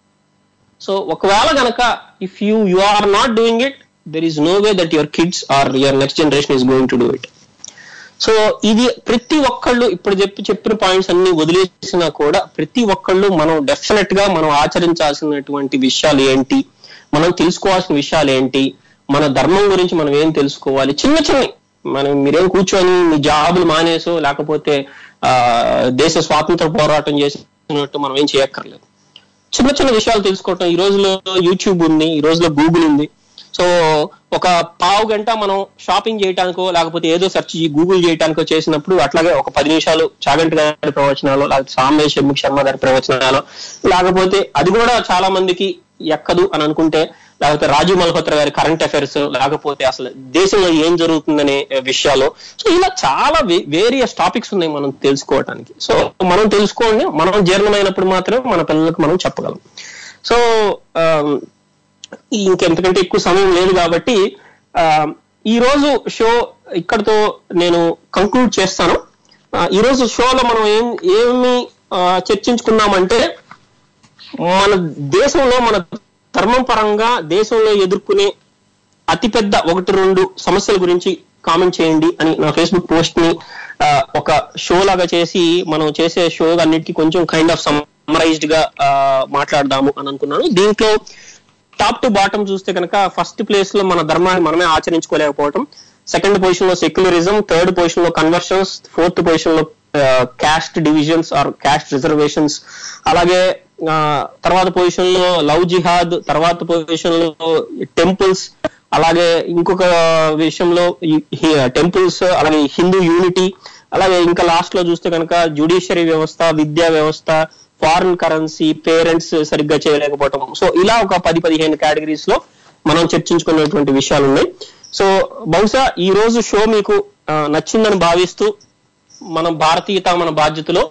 సో ఒకవేళ గనక if you you are not doing it there is no way that your kids are your next generation is going to do it so ఇది ప్రతి ఒక్కళ్ళు ఇప్పుడు చెప్పి చెప్పిన పాయింట్స్ అన్ని వదిలేసినా కూడా ప్రతి ఒక్కళ్ళు మనం డెఫినెట్ గా మనం ఆచరించాల్సినటువంటి విషయాలు ఏంటి మనం తెలుసుకోవాల్సిన విషయాలు ఏంటి మన ధర్మం గురించి మనం ఏం తెలుసుకోవాలి చిన్న చిన్న మనం మీరేం కూర్చొని మీ జాబులు మానేసో లేకపోతే ఆ దేశ స్వాతంత్ర పోరాటం చేసినట్టు మనం ఏం చేయక్కర్లేదు చిన్న చిన్న విషయాలు తెలుసుకోవటం ఈ రోజులో యూట్యూబ్ ఉంది ఈ రోజులో గూగుల్ ఉంది సో ఒక పావు గంట మనం షాపింగ్ చేయడానికో లేకపోతే ఏదో సెర్చ్ గూగుల్ చేయడానికో చేసినప్పుడు అట్లాగే ఒక పది నిమిషాలు చాగంటి గారి ప్రవచనాలు లేకపోతే సామేశ్ షణ్ముఖ శర్మ గారి ప్రవచనాలు లేకపోతే అది కూడా చాలా మందికి ఎక్కదు అని అనుకుంటే లేకపోతే రాజీవ్ మల్హోత్రా గారి కరెంట్ అఫైర్స్ లేకపోతే అసలు దేశంలో ఏం జరుగుతుందనే విషయాలు సో ఇలా చాలా వేరియస్ టాపిక్స్ ఉన్నాయి మనం తెలుసుకోవడానికి సో మనం తెలుసుకోండి మనం జీర్ణమైనప్పుడు మాత్రమే మన పిల్లలకు మనం చెప్పగలం సో ఇంకెంతకంటే ఎక్కువ సమయం లేదు కాబట్టి ఆ, ఈ రోజు షో ఇక్కడతో నేను కంక్లూడ్ చేస్తాను ఆ, ఈ రోజు షోలో మనం ఏం ఏమి ఆ, చర్చించుకున్నామంటే మన దేశంలో మన ధర్మం పరంగా దేశంలో ఎదుర్కొనే అతిపెద్ద ఒకటి రెండు సమస్యల గురించి కామెంట్ చేయండి అని నా ఫేస్బుక్ పోస్ట్ ని ఆ, ఒక షో లాగా చేసి మనం చేసే షో అన్నిటికీ కొంచెం కైండ్ ఆఫ్ సమ్మరైజ్డ్ గా ఆ, మాట్లాడదాము అని అనుకున్నాను దీంట్లో టాప్ టు బాటమ్ చూస్తే కనుక ఫస్ట్ ప్లేస్ లో మన ధర్మాన్ని మనమే ఆచరించుకోలేకపోవటం సెకండ్ పొజిషన్ లో సెక్యులరిజం థర్డ్ పొజిషన్ లో కన్వర్షన్స్ ఫోర్త్ పొజిషన్ లో caste divisions or caste reservations అలాగే ఆ, తర్వాత పొజిషన్ లో లవ్ జిహాద్ తర్వాత పొజిషన్ లో టెంపుల్స్ అలాగే ఇంకొక విషయంలో టెంపుల్స్ అలాగే హిందూ యూనిటీ అలాగే ఇంకా లాస్ట్ లో చూస్తే కనుక జ్యుడిషియరీ వ్యవస్థ విద్యా వ్యవస్థ ఫారిన్ కరెన్సీ పేరెంట్స్ సరిగ్గా చేయలేకపోవటం సో ఇలా ఒక పది పదిహేను కేటగిరీస్ లో మనం చర్చించుకునేటువంటి విషయాలు ఉన్నాయి సో బహుశా ఈ రోజు షో మీకు ఆ, నచ్చిందని భావిస్తూ మనం భారతీయత మన బాధ్యతలో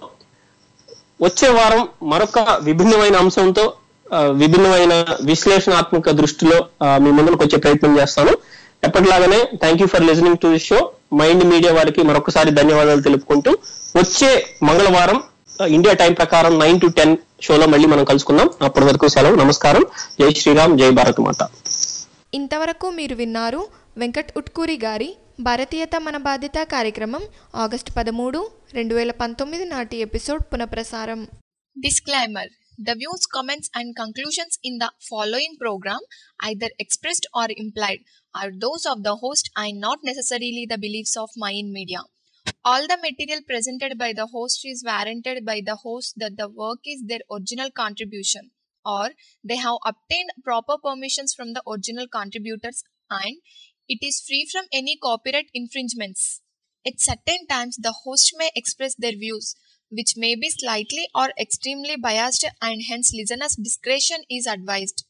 వచ్చే వారం మరొక విభిన్నమైన అంశంతో ఆ, విభిన్నమైన విశ్లేషణాత్మక దృష్టిలో ఆ, మీ ముందుకు వచ్చే ప్రయత్నం చేస్తాను ఎప్పటిలాగానే thank you for listening to the show Mind media వారికి మరొకసారి ధన్యవాదాలు తెలుపుకుంటూ వచ్చే మంగళవారం ఆ, ఇండియా టైం ప్రకారం నైన్ టు టెన్ షోలో మళ్ళీ మనం కలుసుకుందాం అప్పటి వరకు సెలవు నమస్కారం జై శ్రీరామ్ జై భారత్ మాత ఇంతవరకు మీరు విన్నారు వెంకట్ ఉట్కూరి గారి భారతీయత మన బాధ్యత కార్యక్రమం ఆగస్టు పదమూడు రెండు వేల పంతొమ్మిది నాటి ఎపిసోడ్ పునఃప్రసారం disclaimer The views, comments, and conclusions in the following program, either expressed or implied, are those of the host and not necessarily the beliefs of Mayan Media. All the material presented by the host is warranted by the host that the work is their original contribution or they have obtained proper permissions from the original contributors and it is free from any copyright infringements. At certain times, the host may express their views, which may be slightly or extremely biased, and hence listeners' discretion is advised.